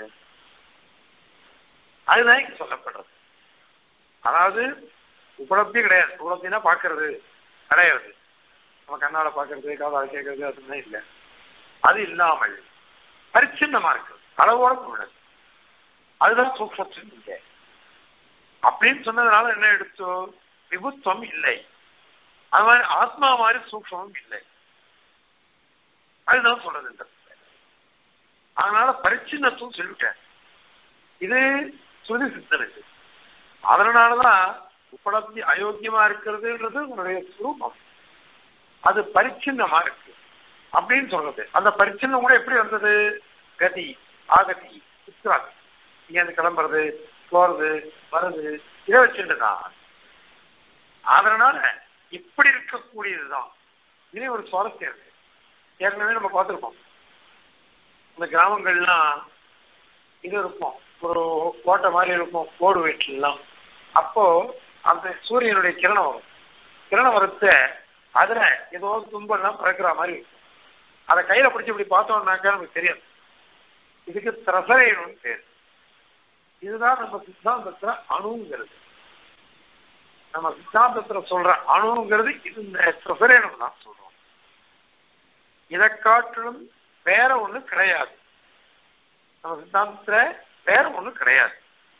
அதுதான் இங்க சொல்லப்படுறது அதாவது உபலப்தி கிடையாது உபலப்தினா பார்க்கறது கிடையாது நம்ம கண்ணால பார்க்கறது காதால கேட்கறது அதுதான் இல்லை அது இல்லாமல் பரிச்சின்னமா இருக்கு அளவோட உள்ளது அதுதான் சூக்ஷத்தின் இல்லை அப்படின்னு சொன்னதுனால என்ன எடுத்தோ விபுத்துவம் இல்லை அது மாதிரி ஆத்மா மாதிரி சூக்ஷமும் இல்லை அதுதான் சொல்றது இந்த இடத்துல. அதனால பரிச்சின்னத்துவம் சொல்லிட்டேன் இது சுருதி சித்தனுக்கு அதனாலதான் உபலப்தி அயோக்கியமா இருக்கிறதுன்றது உன்னுடைய சுரூபம் அது பரிச்சின்னமா இருக்கு அப்படின்னு சொல்றது அந்த பரிச்சின்னம் கூட எப்படி வந்தது கதி ஆகதி உத்ராதி இங்க இருந்து கிளம்புறது போறது வருது இதை வச்சுட்டுதான் அதனால இப்படி இருக்கக்கூடியதுதான் இது ஒரு சுவாரஸ்யம் இருக்கு ஏற்கனவே நம்ம பார்த்துருக்கோம் இந்த கிராமங்கள்லாம் இது இருக்கும் ஒரு கோட்டை மாதிரி இருக்கும் கோடு வீட்டுலாம் அப்போ அந்த சூரியனுடைய கிரணம் வரும் கிரணம் வரத்த அதுல ஏதோ தும்பெல்லாம் பிறக்கிற மாதிரி இருக்கும் அதை கையில பிடிச்சி இப்படி பார்த்தோம்னாக்கா நமக்கு தெரியாது இதுக்கு திரசரையணும்னு பேர் இதுதான் நம்ம சித்தாந்தத்துல அணுங்கிறது நம்ம சித்தாந்தத்துல சொல்ற அணுங்கிறது இது இந்த திரசரேனம் தான் சொல்றோம் இதை காட்டிலும் வேற ஒண்ணு கிடையாது நம்ம சித்தாந்தத்துல வேற ஒண்ணு கிடையாது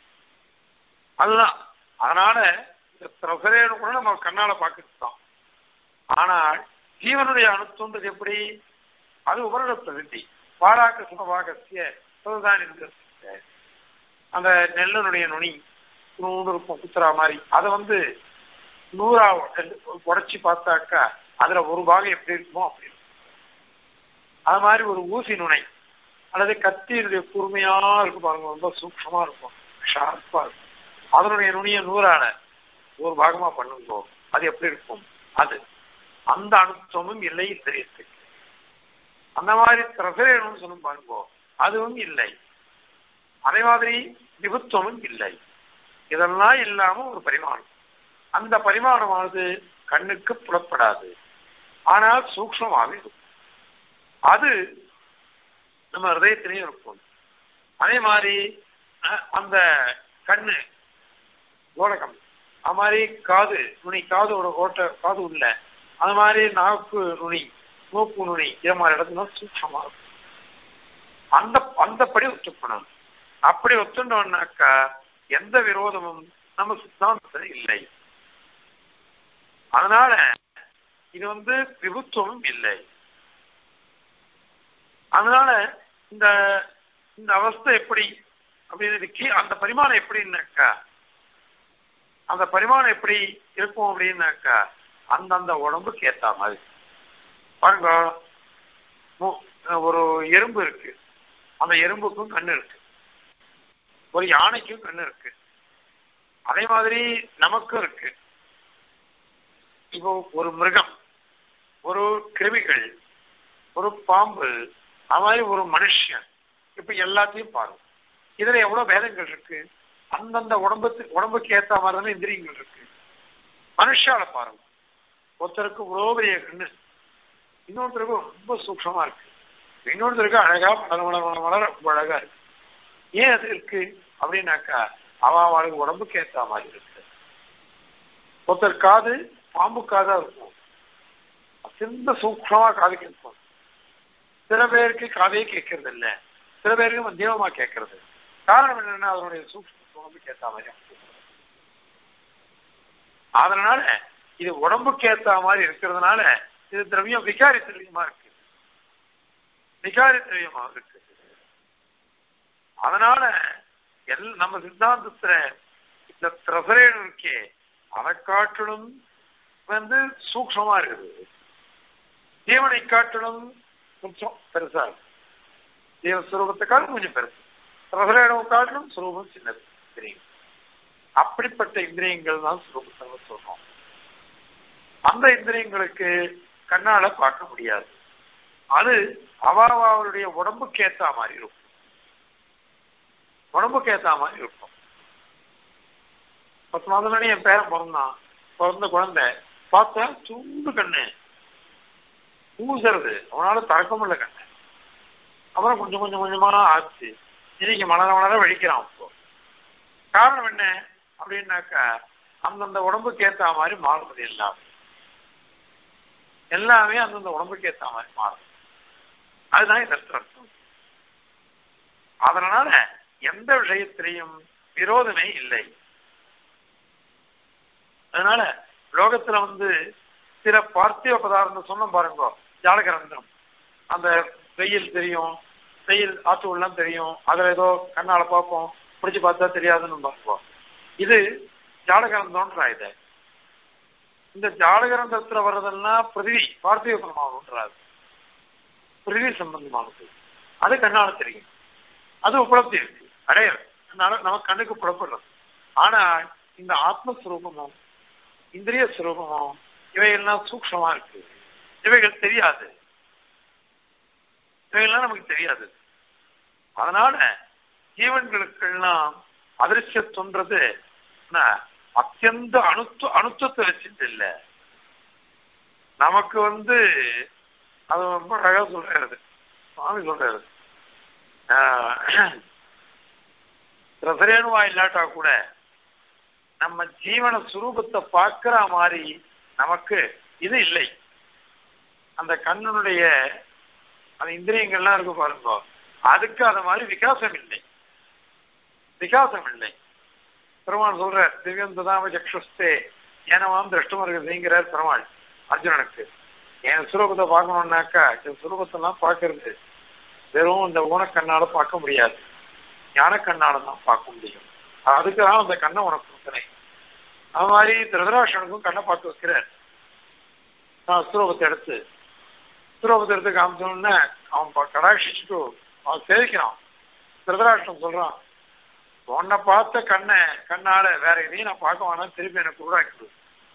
அதுதான் அதனால இந்த திரசரேனம் கூட நம்ம கண்ணால பார்க்கறது தான் ஆனால் ஜீவனுடைய அணுத்துன்றது எப்படி அது உபரிடத்தை விதி பாராக்க சுகபாகசிய சுகதான் இருக்கிறது அந்த நெல்லனுடைய நுனி நூறு இருக்கும் குத்துறா மாதிரி அதை வந்து நூறா உடைச்சி பார்த்தாக்கா அதுல ஒரு பாகம் எப்படி இருக்குமோ அப்படி இருக்கும் அது மாதிரி ஒரு ஊசி நுனை அல்லது கத்தியினுடைய கூர்மையா இருக்கும் பாருங்க ரொம்ப சூக்ஷமா இருக்கும் ஷார்ப்பா இருக்கும் அதனுடைய நுனிய நூறான ஒரு பாகமா பண்ணுங்கோ அது எப்படி இருக்கும் அது அந்த அனுத்துவமும் இல்லை தெரியத்துக்கு அந்த மாதிரி திரசரேனும் சொல்லும் பாருங்கோ அதுவும் இல்லை அதே மாதிரி விபுத்துவமும் இல்லை இதெல்லாம் இல்லாம ஒரு பரிமாணம் அந்த பரிமாணமானது கண்ணுக்கு புலப்படாது ஆனால் சூக்ஷமாக இருக்கும் அது நம்ம ஹிருதயத்திலையும் இருக்கும் அதே மாதிரி அஹ், அந்த கண்ணு கோடகம் அது மாதிரி காது நுனி காதோட ஓட்ட காது உள்ள அது மாதிரி நாக்கு நுனி மூக்கு நுனி இது மாதிரி இடத்துல சூக்ஷமா இருக்கும் அந்த அந்தப்படி ஒத்துக்கணும் அப்படி ஒத்துட்டோம்னாக்கா எந்த விரோதமும் நம்ம சித்தாந்தத்தில் இல்லை அதனால இது வந்து விபுத்துவமும் இல்லை அதனால இந்த இந்த அவஸ்தை எப்படி அப்படின்னு இதுக்கு அந்த பரிமாணம் எப்படின்னாக்கா அந்த பரிமாணம் எப்படி இருக்கும் அப்படின்னாக்கா அந்தந்த உடம்புக்கு ஏத்த மாதிரி பாருங்க மு- ஒரு எறும்பு இருக்கு அந்த எறும்புக்கும் கண்ணு இருக்கு ஒரு யானைக்கும் கண்ணு இருக்கு அதே மாதிரி நமக்கும் இருக்கு இப்போ ஒரு மிருகம் ஒரு கிருமிகள் ஒரு பாம்பு அது மாதிரி ஒரு மனுஷன் இப்ப எல்லாத்தையும் பாருங்க இதுல எவ்வளவு பேதங்கள் இருக்கு அந்தந்த உடம்புக்கு உடம்புக்கு ஏத்த மாதிரி தானே இந்திரியங்கள் இருக்கு மனுஷால பாருங்க ஒருத்தருக்கு இவ்வளோ பெரிய கண்ணு இன்னொருத்தருக்கு ரொம்ப சூக்ஷமா இருக்கு இன்னொருத்தருக்கு அழகா வளர வளர வளர வளர ரொம்ப அழகா இருக்கு ஏன் அது இருக்கு அப்படின்னாக்கா அவ அவளுக்கு உடம்புக்கு ஏத்த மாதிரி இருக்கு ஒருத்தர் காது பாம்பு காதா இருக்கும் அத்தியந்த சூக்ஷமா காது கேட்கும் சில பேருக்கு காதையே கேட்கறது இல்ல சில பேருக்கு மத்தியமா கேட்கறது காரணம் என்னன்னா அதனுடைய சூக்ஷ்ம உடம்புக்கு ஏத்த மாதிரி அமைப்பு. அதனால இது உடம்புக்கு ஏத்த மாதிரி இருக்கிறதுனால இது திரவியம் விகாரி திரவியமா இருக்கு விகாரி திரவியமா இருக்கு அதனால எல் நம்ம சித்தாந்தத்துல இந்த திரசரேன் இருக்கே அதை காட்டிலும் வந்து சூக்ஷமா இருக்குது ஜீவனை காட்டிலும் கொஞ்சம் பெருசா இருக்கு ஜீவ சுரூபத்தை காட்டிலும் கொஞ்சம் பெருசு திரசரேனம் காட்டிலும் சுரூபம் சின்னது தெரியும் அப்படிப்பட்ட இந்திரியங்கள் தான் சுரூபத்தை சொல்றோம் அந்த இந்திரியங்களுக்கு கண்ணால பார்க்க முடியாது அது அவாவாவுடைய உடம்புக்கு ஏத்த மாதிரி இருக்கும் உடம்புக்கு ஏத்த மாதிரி இருக்கும் பத்து மாதம் முன்னாடி என் பேரன் பிறந்தான் பிறந்த குழந்தை பார்த்தா துண்டு கண்ணு பூசறது அவனால திறக்க முடியல கண்ணு அப்புறம் கொஞ்சம் கொஞ்சம் கொஞ்சமா ஆச்சு இன்னைக்கு மலர மலர வெடிக்கிறான் இப்போ காரணம் என்ன அப்படின்னாக்கா அந்தந்த உடம்புக்கு ஏத்த மாதிரி மாறுறது எல்லாமே எல்லாமே அந்தந்த உடம்புக்கு ஏத்த மாதிரி மாறும் அதுதான் இதற்கு அர்த்தம் அதனால எந்த விஷயத்திலையும் விரோதமே இல்லை அதனால லோகத்துல வந்து சில பார்த்திவ பதார்த்தம் சொன்ன பாருங்க ஜாலகிரந்தம் அந்த வெயில் தெரியும் வெயில் ஆற்று உள்ளம் தெரியும் அதுல ஏதோ கண்ணால பார்ப்போம் பிடிச்சு பார்த்தா தெரியாதுன்னு பார்ப்போம் இது ஜாலகிரந்தம்ன்றா இது இந்த ஜாலகிரந்தத்துல வர்றதெல்லாம் பிருதிவி பார்த்திவ பிரமாணம்ன்றாது பிருதிவி சம்பந்தமானது அது கண்ணால தெரியும் அது உபலப்தி இருக்கு அடையாது அதனால நமக்கு கண்ணுக்கு புறப்படுறது ஆனா இந்த ஆத்மஸ்வரூபமும் இந்திரிய சுரூபமும் இவைகள்லாம் சூக்ஷமா இருக்கு இவைகள் தெரியாது இவைகள்லாம் நமக்கு தெரியாது அதனால ஜீவன்களுக்கெல்லாம் அதிர்ஷ்டத்துன்றது என்ன, அத்தியந்த அணுத்து அணுத்துவத்தை வச்சுட்டு இல்ல நமக்கு வந்து அது ரொம்ப அழகா சொல்றாரு சுவாமி சொல்றாரு ரசரேணுவா இல்லாட்டா கூட நம்ம ஜீவன சுரூபத்தை பார்க்கிற மாதிரி நமக்கு இது இல்லை அந்த கண்ணனுடைய அந்த இந்திரியங்கள்லாம் இருக்கு பாருங்க அதுக்கு அது மாதிரி விகாசம் இல்லை விகாசம் இல்லை பெருமாள் சொல்ற திவ்யந்ததாம சக்ஷுஸ்தே ஏனவாம் திருஷ்டமருங்கிறார் பெருமாள் அர்ஜுனனுக்கு என் சுரூபத்தை பார்க்கணும்னாக்கா என் சுரூபத்தெல்லாம் பார்க்கறது வெறும் இந்த ஊனக்கண்ணால பார்க்க முடியாது ஞானக்கண்ணால தான் பார்க்க முடியும் அதுக்கு தான் அந்த கண்ணை உனக்கு கொடுக்குறேன் அது மாதிரி திருதராஷனுக்கும் கண்ணை பார்த்து வைக்கிறார் நான் சுரூபத்தை எடுத்து சுரூபத்தை எடுத்து காமிச்சோன்னே அவன் ப- கடாட்சிச்சுட்டு அவன் சேவிக்கிறான் திருதராஷ்டன் சொல்றான் உன்னை பார்த்த கண்ணை கண்ணால வேற எதையும் நான் பார்க்க வேணாம் திருப்பி எனக்கு உருவாக்கிடு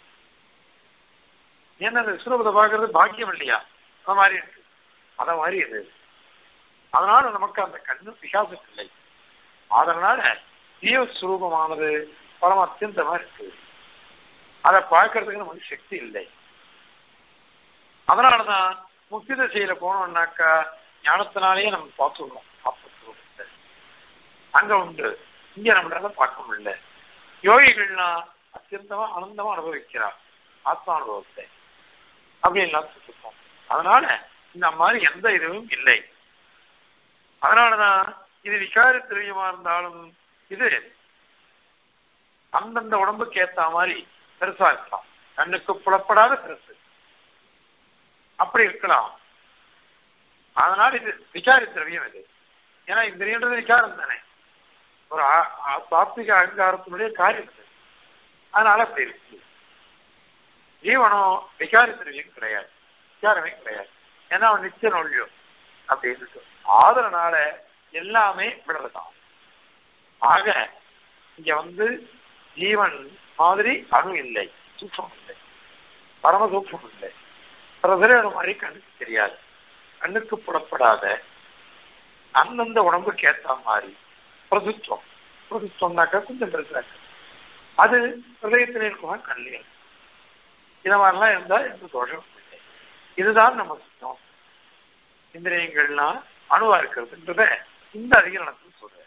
ஏன்னா அந்த சுரூபத்தை பார்க்கறது பாக்கியம் இல்லையா அந்த மாதிரி இருக்கு அத மாதிரி இது அதனால நமக்கு அந்த கண்ணு விகாசம் இல்லை அதனால ஜீவஸ்வரூபமானது பரம அத்தியந்தமா இருக்கு அதை பார்க்கறதுக்கு நமக்கு சக்தி இல்லை அதனாலதான் முக்தி திசையில போனோம்னாக்கா ஞானத்தினாலேயே நம்ம பார்த்துடுறோம் ஆத்மஸ்வரூபத்தை அங்க உண்டு இங்க நம்மளால பார்க்க முடியல யோகிகள்லாம் அத்தியந்தமா ஆனந்தமா அனுபவிக்கிறார் ஆத்மானுபவத்தை அப்படின்லாம் சொல்லிருக்கோம் அதனால இந்த மாதிரி எந்த இதுவும் இல்லை அதனாலதான் இது விகார திரவியமா இருந்தாலும் இது அந்தந்த உடம்புக்கு ஏத்த மாதிரி பெருசா இருக்கலாம் கண்ணுக்கு புலப்படாத பெருசு அப்படி இருக்கலாம் அதனால இது விகாரி திரவியம் இது ஏன்னா இந்திரியன்றது விகாரம் தானே ஒரு ஆ- ஆ- சாத்விக அகங்காரத்தினுடைய காரியம் அது அதனால அப்படி இருக்கு ஜீவனம் விகாரி திரவியம் கிடையாது விகாரமே கிடையாது ஏன்னா அவன் நித்திய நொழியும் அப்படி இருக்கு ஆதரனால எல்லாமே விடுறதுதான் ஆக இங்க வந்து ஜீவன் மாதிரி அணு இல்லை சூக்ஷம் இல்லை பரம சூக்ஷம் இல்லை பிரதரேடு மாதிரி கண்ணுக்கு தெரியாது கண்ணுக்கு புலப்படாத அந்தந்த உடம்புக்கு ஏத்த மாதிரி பிரதுத்துவம் பிரதுத்துவம்னாக்கா கொஞ்சம் பெருசாக்க அது ஹிருதயத்தில் இருக்குமா கண்ணில் இத மாதிரிலாம் இருந்தா எந்த தோஷம் இல்லை இதுதான் நம்ம சுத்தம் இந்திரியங்கள்லாம் அணுவா இருக்கிறதுன்றத இந்த அதிகரணத்தில் சொல்றேன்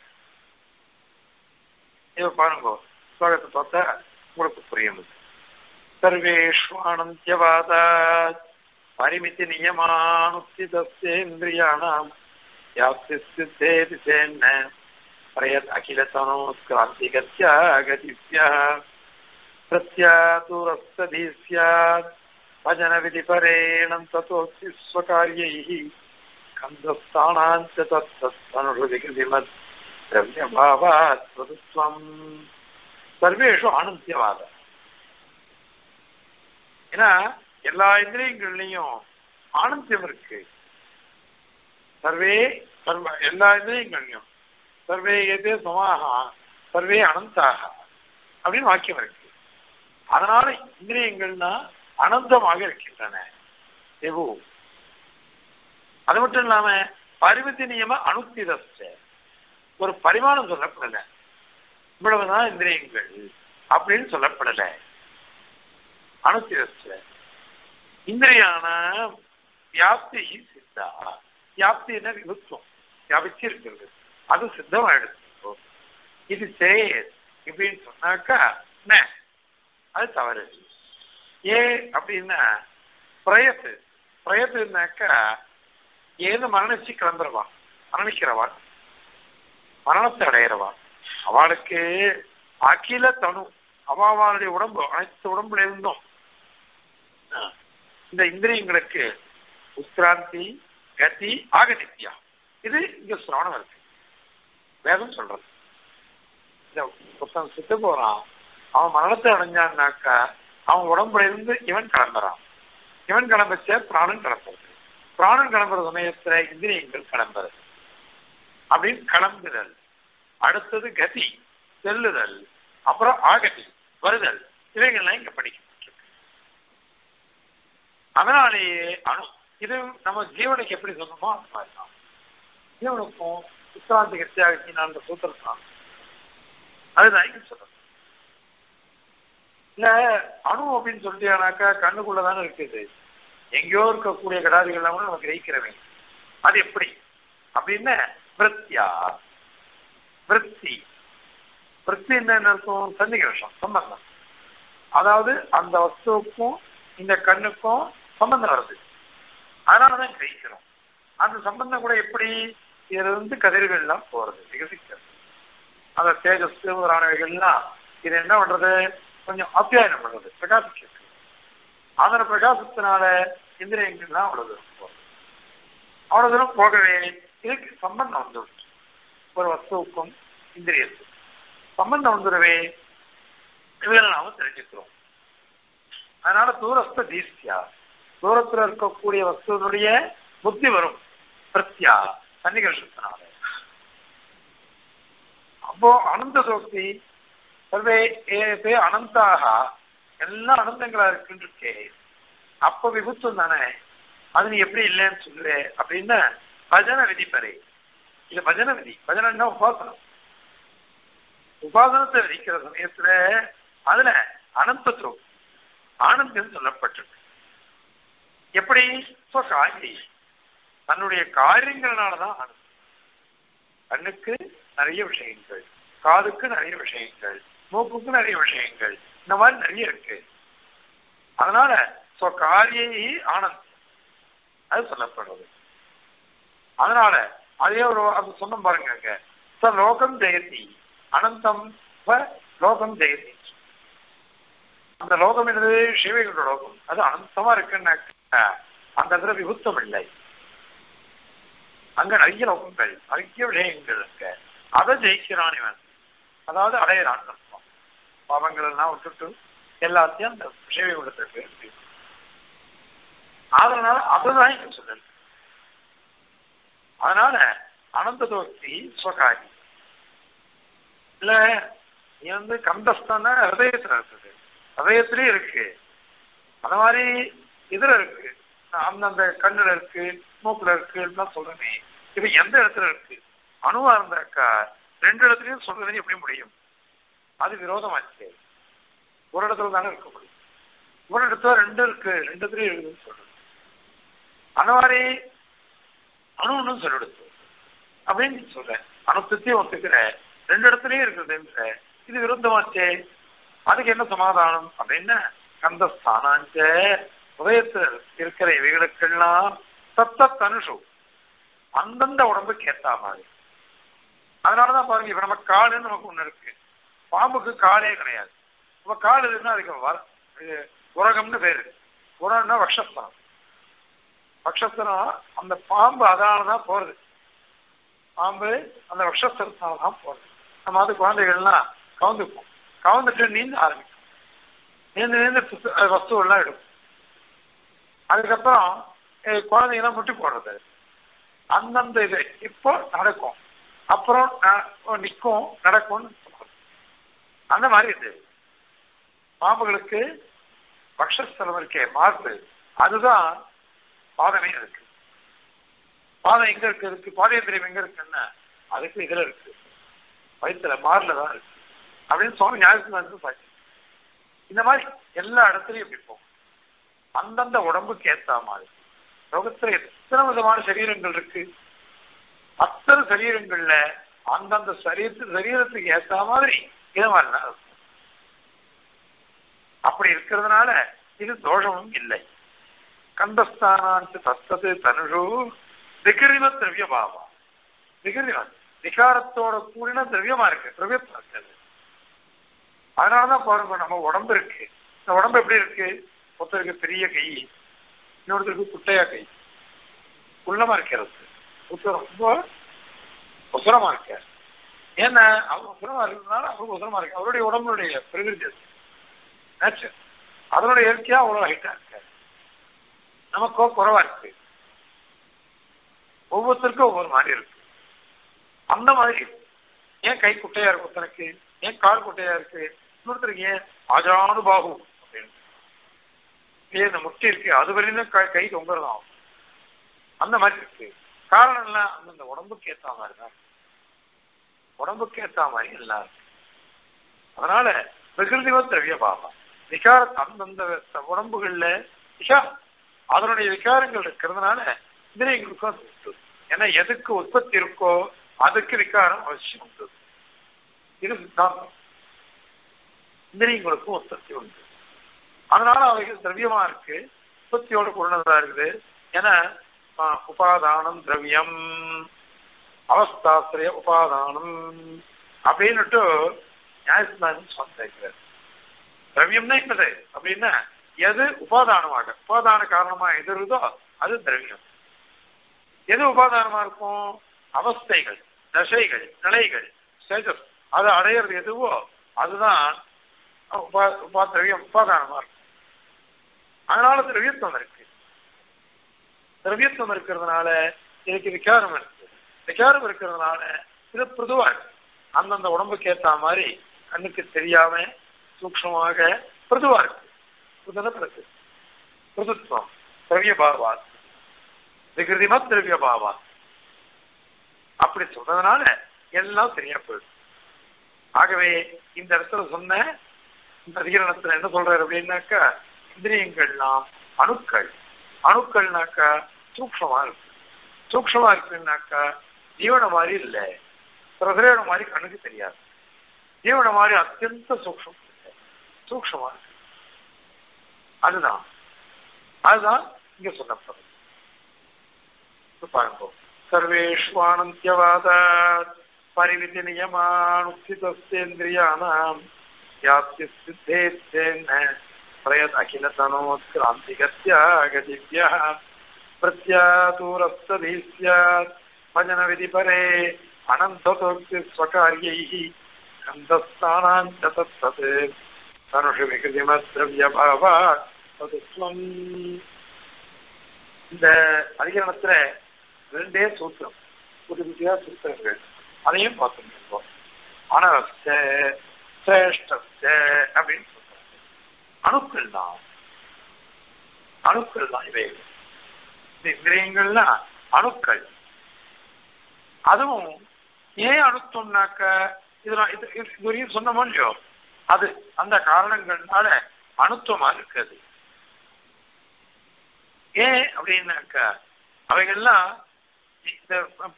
இவ பாருங்க ஸ்லோகத்தை பார்த்தா உங்களுக்கு புரியும் சர்வேஷ்வானந்தியவாதா பரிமிதி நியமானுத்திதஸ்தேந்திரியாணாம் யாப்திஸ்தேதி சேன்ன பிரயத் அகிலதனோத்கிராந்திகத்யா கதித்யா प्रत्यातुरस्तधी स्यात् भजनविधिपरेणं ततोऽस्ति स्वकार्यैः कन्दस्थानां च तत्तत्तनुहृदिकृतिमत् द्रव्यभावात् प्रभुत्वम् சர்வேஷு ஆனந்தியவாத ஏன்னா எல்லா இந்திரியங்கள்லையும் ஆனந்தியம் இருக்கு சர்வே சர்வ எல்லா இந்திரியங்கள்லையும் சர்வே எதே சமாக சர்வே அனந்தாக அப்படின்னு வாக்கியம் இருக்கு அதனால இந்திரியங்கள்னா அனந்தமாக இருக்கின்றன எவு அது மட்டும் இல்லாம பரிமிதி நியம அனுத்திதஸ்ட ஒரு பரிமாணம் சொல்லப்படல இவ்வளவுதான் இந்திரியங்கள் அப்படின்னு சொல்லப்படல அனுத்திதஸ்ட இந்திரியான வியாப்தி சித்தா வியாப்தின விபுத்துவம் வியாபிச்சு இருக்கிறது அது சித்தமாயிடுச்சு இது சேர் இப்படின்னு சொன்னாக்கா என்ன அது தவறு ஏன் அப்படின்னா பிரயத்து பிரயத்துனாக்கா ஏது மரணிச்சு கிளம்புறவா மரணிக்கிறவா மரணத்தை அடையிறவா அவளுக்கு அகில தனு அவாவாளுடைய உடம்பு அனைத்து உடம்புல இருந்தும் ஆஹ், இந்த இந்திரியங்களுக்கு உத்கிராந்தி கதி ஆகநித்யா இது இங்க சிரவணம் இருக்கு வேதம் சொல்றது இந்த ஒருத்தன் சுத்த போறான் அவன் மரணத்தை அடைஞ்சான்னாக்கா அவன் உடம்புல இருந்து இவன் கிளம்புறான் இவன் கிளம்பச்ச பிராணன் கிளம்புறது பிராணன் கிளம்புற சமயத்துல இந்திரியங்கள் கிளம்புறது அப்படின்னு கிளம்புதல் அடுத்தது கதி செல்லுதல் அப்புறம் ஆகதி வருதல் இவைகள்லாம் இங்க படிக்கப்பட்டிருக்கு அதனாலேயே அணு இது நம்ம ஜீவனுக்கு எப்படி சொன்னோமோ அந்த மாதிரி தான் ஜீவனுக்கும் உத்ராந்தி கத்தியாகி நான் அந்த சூத்திரம் தான் அதுதான் இங்க சொல்றது இல்ல அணு அப்படின்னு சொல்லிட்டானாக்கா கண்ணுக்குள்ளதானே இருக்குது எங்கேயோ இருக்கக்கூடிய கடாதிகள்லாம் கூட நம்ம கிரகிக்கிறவங்க அது எப்படி அப்படின்னு விருத்தியா விருத்தி விருத்தி என்ன அர்த்தம் சன்னிகிரஷம் சம்பந்தம் அதாவது அந்த வஸ்துவுக்கும் இந்த கண்ணுக்கும் சம்பந்தம் வருது அதனாலதான் கிரகிக்கிறோம் அந்த சம்பந்தம் கூட எப்படி இதுல இருந்து கதிர்கள்லாம் போறது விகசிக்கிறது அந்த தேஜஸ் முதலானவைகள்லாம் இது என்ன பண்றது கொஞ்சம் அத்தியாயம் பண்றது பிரகாசிக்கிறது அதன பிரகாசத்தினால இந்திரியங்கள்லாம் அவ்வளவு தூரம் போகுது அவ்வளவு தூரம் போகவே இதுக்கு சம்பந்தம் வந்துடும் ஒரு வஸ்துவுக்கும் இந்திரியத்துக்கும் சம்பந்தம் வந்துடவே இவைகள் நாம தெரிஞ்சுக்கிறோம் அதனால தூரஸ்த தீஸ்தியா தூரத்துல இருக்கக்கூடிய வஸ்துவனுடைய புத்தி வரும் பிரத்யா சன்னிகர்ஷத்தினால அப்போ அனந்த சோக்தி சர்வே ஏதே அனந்தாக எல்லாம் அனந்தங்களா இருக்குன்னு இருக்கே அப்ப விபுத்தம் தானே அது நீ எப்படி இல்லைன்னு சொல்லுவே அப்படின்னு பஜன விதிப்பறை இது பஜன விதி பஜனா உபாசனம் உபாசனத்தை விதிக்கிற சமயத்துல அதுல அனந்தத்துவம் ஆனந்தம் சொல்லப்பட்டிருக்கு எப்படி காரி தன்னுடைய காரியங்கள்னாலதான் ஆனந்தம் கண்ணுக்கு நிறைய விஷயங்கள் காதுக்கு நிறைய விஷயங்கள் மூக்குக்கு நிறைய விஷயங்கள் இந்த மாதிரி நிறைய இருக்கு அதனால காரியை ஆனந்தம் அது சொல்லப்படுறது அதனால அதே ஒரு அது சொன்ன பாருங்க அங்க ச லோகம் ஜெயதி அனந்தம் ச லோகம் ஜெயதி அந்த லோகம் என்னது சிவைகளோட லோகம் அது அனந்தமா இருக்குன்னாக்க அந்த இடத்துல விபுத்தம் இல்லை அங்க நிறைய லோகங்கள் நிறைய விடயங்கள் இருக்கு அதை ஜெயிக்கிறான் இவன் அதாவது அடையிறான் அர்த்தம் பாவங்கள் எல்லாம் விட்டுட்டு எல்லாத்தையும் அந்த விஷய விடத்திற்கு அதனால அதுதான் இங்க சொல்லல் அதனால அனந்த தோக்தி ஸ்வகாரி இல்ல நீ வந்து கந்தஸ்தான ஹதயத்துல இருக்குது ஹதயத்திலயும் இருக்கு அந்த மாதிரி இதுல இருக்கு அந்தந்த கண்ணுல இருக்கு மூக்குல இருக்கு சொல்றேனே இது எந்த இடத்துல இருக்கு அணுவா இருந்தாக்கா ரெண்டு இடத்துலயும் சொல்றதுன்னு எப்படி முடியும் அது விரோதமாச்சு ஒரு இடத்துல தானே இருக்க முடியும் ஒரு இடத்துல ரெண்டு இருக்கு ரெண்டு இடத்துலயும் இருக்குதுன்னு சொல்றது அந்த மாதிரி அணுன்னு சொல்லிடுச்சு அப்படின்னு நீ சொல்ற அணுத்தையும் ஒத்துக்கிற ரெண்டு இடத்துலயும் இருக்குது இது விருத்தமாச்சே அதுக்கு என்ன சமாதானம் அப்படின்னா கந்த ஸ்தானாஞ்ச உதயத்தில் இருக்கிற இவைகளுக்கெல்லாம் தத்த தனுஷு அந்தந்த உடம்புக்கு ஏத்தா மாதிரி அதனாலதான் பாருங்க இப்ப நம்ம காலுன்னு நமக்கு ஒண்ணு இருக்கு பாம்புக்கு காலே கிடையாது இப்ப கால் இருக்குன்னா அதுக்கு வர உரகம்னு பேரு உரம்னா வக்ஷஸ்தனம் வக்ஷஸ்தனம் அந்த பாம்பு அதனாலதான் போறது பாம்பு அந்த வக்ஷஸ்தனத்தால தான் போறது நம்ம அது குழந்தைகள்லாம் கவுந்துக்கும் கவுந்துட்டு நீந்த ஆரம்பிக்கும் நீந்து நீந்து வஸ்துவெல்லாம் எடுக்கும் அதுக்கப்புறம் குழந்தைங்கலாம் முட்டி போடுறது அந்தந்த இது இப்போ நடக்கும் அப்புறம் நிற்கும் நடக்கும்னு அந்த மாதிரி இது பாம்புகளுக்கு பக்ஷஸ்தலம் இருக்கே மார்பு அதுதான் பாதமே இருக்கு பாதம் எங்க இருக்கு இருக்கு பாதேந்திரியம் எங்க இருக்குன்னா அதுக்கு இதுல இருக்கு வயிற்றுல மார்ல தான் இருக்கு அப்படின்னு சுவாமி ஞாயிற்று பாச்சு இந்த மாதிரி எல்லா இடத்துலயும் இப்படி போகும் அந்தந்த உடம்புக்கு ஏத்த மாதிரி லோகத்துல எத்தனை விதமான சரீரங்கள் இருக்கு அத்தனை சரீரங்கள்ல அந்தந்த சரீரத்து சரீரத்துக்கு ஏத்த மாதிரி இது மாதிரிதான் இருக்கும் அப்படி இருக்கிறதுனால இது தோஷமும் இல்லை கந்தஸ்தானாந்து தத்தது தனுஷு விகிருவ திரவிய பாவம் விகிருவம் விகாரத்தோட கூடின திரவியமா இருக்கு திரவியமா இருக்கிறது அதனாலதான் பாருங்க நம்ம உடம்பு இருக்கு இந்த உடம்பு எப்படி இருக்கு ஒருத்தருக்கு பெரிய கை இன்னொருத்தருக்கு குட்டையா கை உள்ளமா இருக்கிறது ஒருத்தர் ரொம்ப உசரமா இருக்க ஏன்னா அவங்க உசரமா இருக்கிறதுனால அவங்க உசரமா இருக்கு அவருடைய உடம்புடைய பிரகிருதி அது நேச்சர் அதனுடைய இயற்கையா அவ்வளவு ஹைட்டா இருக்கு நமக்கோ குறைவா இருக்கு ஒவ்வொருத்தருக்கும் ஒவ்வொரு மாதிரி இருக்கு அந்த மாதிரி ஏன் கை குட்டையா இருக்கு ஒருத்தனுக்கு ஏன் கால் குட்டையா இருக்கு இன்னொருத்தருக்கு ஏன் ஆஜானு பாகு அப்படின்னு ஏன் இந்த முட்டி இருக்கு அது வரையும் கை தொங்குறதாம் அந்த மாதிரி இருக்கு காரணம் எல்லாம் அந்தந்த உடம்புக்கு ஏத்த மாதிரி தான் உடம்புக்கு ஏத்த மாதிரி எல்லாம் இருக்கு அதனால பிரகிருதிவ திரவிய பாவம் விகார அந்தந்த உடம்புகள்ல விகாரம் அதனுடைய விகாரங்கள் இருக்கிறதுனால இந்திரியங்களுக்கும் அது உண்டு ஏன்னா எதுக்கு உற்பத்தி இருக்கோ அதுக்கு விகாரம் அவசியம் உண்டு இது சித்தாந்தம் இந்திரியங்களுக்கும் உற்பத்தி உண்டு அதனால அவைகள் திரவியமா இருக்கு உற்பத்தியோட கூடதா இருக்குது ஏன்னா உபாதானம் திரவியம் அவஸ்தாசிரிய உபாதானம் அப்படின்னுட்டு நியாயஸ்தானம் சொல்லிருக்கிறார் திரவியம்னா என்னது அப்படின்னா எது உபாதானமாக உபாதான காரணமா எது இருக்குதோ அது திரவியம் எது உபாதானமா இருக்கும் அவஸ்தைகள் தசைகள் நிலைகள் ஸ்டேஜஸ் அதை அடையிறது எதுவோ அதுதான் உபா உபா திரவியம் உபாதானமா இருக்கும் அதனால திரவியத்துவம் இருக்கு திரவியத்துவம் இருக்கிறதுனால இதுக்கு விகாரம் இருக்கு விகாரம் இருக்கிறதுனால இது பொதுவா இருக்கு அந்தந்த உடம்புக்கு ஏத்த மாதிரி கண்ணுக்கு தெரியாம சூக்ஷமாக பிரதுவா இருக்கு புதனப்பிறகு புதுத்துவம் திரவிய பாவா விகிருதிமா திரவிய பாவா அப்படி சொல்றதுனால எல்லாம் சரியா போயிடும் ஆகவே இந்த இடத்துல சொன்ன இந்த அதிகரணத்துல என்ன சொல்றாரு அப்படின்னாக்கா இந்திரியங்கள்லாம் அணுக்கள் அணுக்கள்னாக்கா சூக்ஷமா இருக்கு சூக்ஷமா இருக்குன்னாக்கா ஜீவன மாதிரி இல்லை பிரதிரேன மாதிரி கண்ணுக்கு தெரியாது ஜீவன மாதிரி அத்தியந்த சூக்ஷம் சூக்ஷமா இருக்கு அதுதான் அதுதான் இங்க சொல்லப்படுது பாருங்க சர்வேஷ்வானந்தியவாத பரிவிதி நியமானுஸ்திதேந்திரியானாம் யாப்தி சித்தேத்தேன பிரயத் அகில தனோத்கிராந்திகத்யா கதிவ்யா பிரத்யாதூரஸ்ததி ஸ்யாத் பஜன விதி பரே அனந்தோக்தி ஸ்வகாரியை கந்தஸ்தானாஞ்ச தத் தனுஷு விகிருதிமத்ரவியபாவா ததுஸ்வம் இந்த அதிகரணத்துல ரெண்டே சூத்திரம் புது புதியா சூத்திரங்கள் அதையும் பார்த்துருக்கோம் அனரஸ்த சிரேஷ்டஸ்த அப்படின்னு சொல்றாங்க அணுக்கள் தான் அணுக்கள் தான் இவை இந்த இந்திரியங்கள்னா அணுக்கள் அதுவும் ஏன் அணுத்தோம்னாக்க இதுல இது இதுவரையும் சொன்னோமோ இல்லையோ அது அந்த காரணங்கள்னால அணுத்துவமா இருக்குது ஏன் அப்படின்னாக்க அவைகள்லாம் இந்த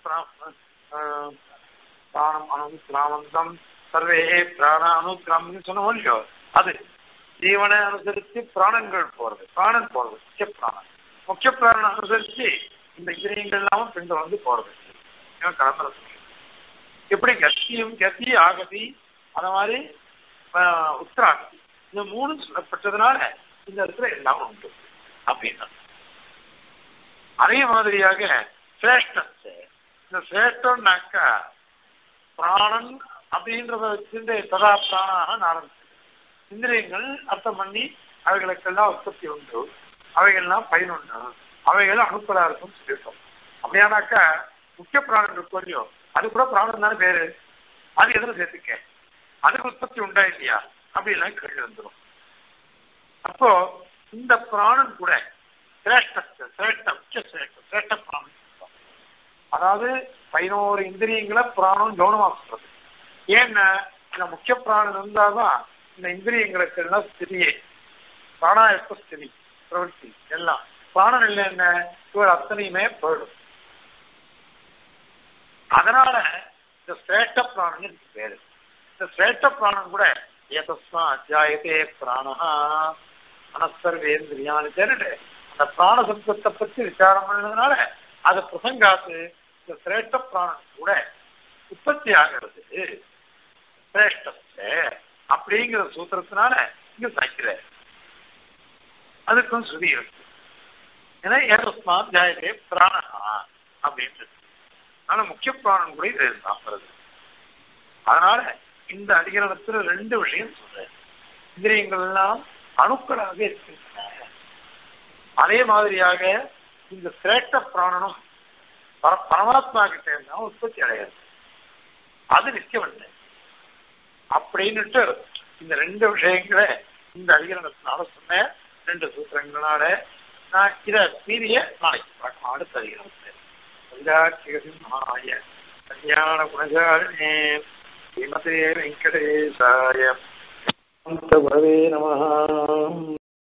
பிராணம் அணு பிராமந்தம் சர்வே பிராண அணு கிராமம் சொன்னோம் இல்லையோ அது ஜீவனை அனுசரித்து பிராணங்கள் போறது பிராணன் போறது முக்கிய பிராணன் முக்கிய பிராணன் அனுசரித்து இந்த இந்திரியங்கள் எல்லாமும் பின்தொடர்ந்து போறது கலந்துர எப்படி கத்தியும் கத்தி ஆகதி அந்த மாதிரி உத்தராகதி இந்த மூணு சொல்லப்பட்டதுனால இந்த இடத்துல எல்லாம் உண்டு அப்படின்னா அதே மாதிரியாக சிரேஷ்டத்தை இந்த சிரேஷ்டம்னாக்கா பிராணன் அப்படின்றத வச்சுட்டு சதா பிராணாக ஆரம்பிச்சு இந்திரியங்கள் அர்த்தம் பண்ணி அவைகளுக்கெல்லாம் உற்பத்தி உண்டு அவைகள்லாம் பயனுண்டு அவைகள் அணுக்களா இருக்கும் சொல்லிட்டோம் அப்படியானாக்கா முக்கிய பிராணம் இருக்கும் இல்லையோ அது கூட பிராணம் தானே பேரு அது எதில் சேர்த்துக்க அதுக்கு உற்பத்தி உண்டா இல்லையா அப்படிலாம் கேள்வி வந்துடும் அப்போ இந்த பிராணம் கூட சிரேஷ்டத்தை சிரேஷ்ட முக்கிய சிரேஷ்டம் சிரேஷ்ட பிராணம் அதாவது பதினோரு இந்திரியங்களை பிராணம் கவனமா சொல்றது ஏன்னா இந்த முக்கிய பிராணம் இருந்தாதான் இந்த இந்திரியங்களுக்கு எல்லாம் ஸ்திதியே பிராணாயத்த ஸ்திதி பிரவൃத்தி எல்லாம் பிராணம் இல்லை என்ன இவர் அத்தனையுமே போயிடும் அதனால இந்த சிரேஷ்ட பிராணம் பேரு இந்த சிரேஷ்ட பிராணம் கூட ஏதஸ்மா அத்தியாயத்தே பிராணஹா மனசர்வேந்திரியான்னு தெரிட்டு அந்த பிராண சப்தத்தை பற்றி விசாரம் பண்ணதுனால அது பிரசங்காத்து இந்த சிரேஷ்ட பிராணம் கூட உற்பத்தி ஆகிறது சிரேஷ்டத்தை அப்படிங்கிற சூத்திரத்தினால இங்க சாய்க்கிற அதுக்கும் ஸ்ருதி இருக்கு ஏன்னா ஏதஸ்மா அத்தியாயத்தே பிராணஹா அப்படின்ட்டு ஆனா முக்கிய பிராணம் கூட இது தான் வருது அதனால இந்த அதிகரணத்துல ரெண்டு விஷயம் சொல்றேன் இந்திரியங்கள் எல்லாம் அணுக்களாக இருக்கின்றன அதே மாதிரியாக இந்த சிரேஷ்ட பிராணனும் பர பரமாத்மா கிட்ட இருந்தா உற்பத்தி அடையாது அது நிற்கவில்லை அப்படின்னுட்டு இந்த ரெண்டு விஷயங்களை இந்த அதிகரணத்தினால சொன்ன ரெண்டு சூத்திரங்களால நான் இதை மீறிய நாளைக்கு பார்க்கலாம் அடுத்த அதிகரணத்தில் வைராக்கியசிம்ஹாய கல்யாண குணஜாலினே ஸ்ரீமதே வெங்கடேசாய குரவே நம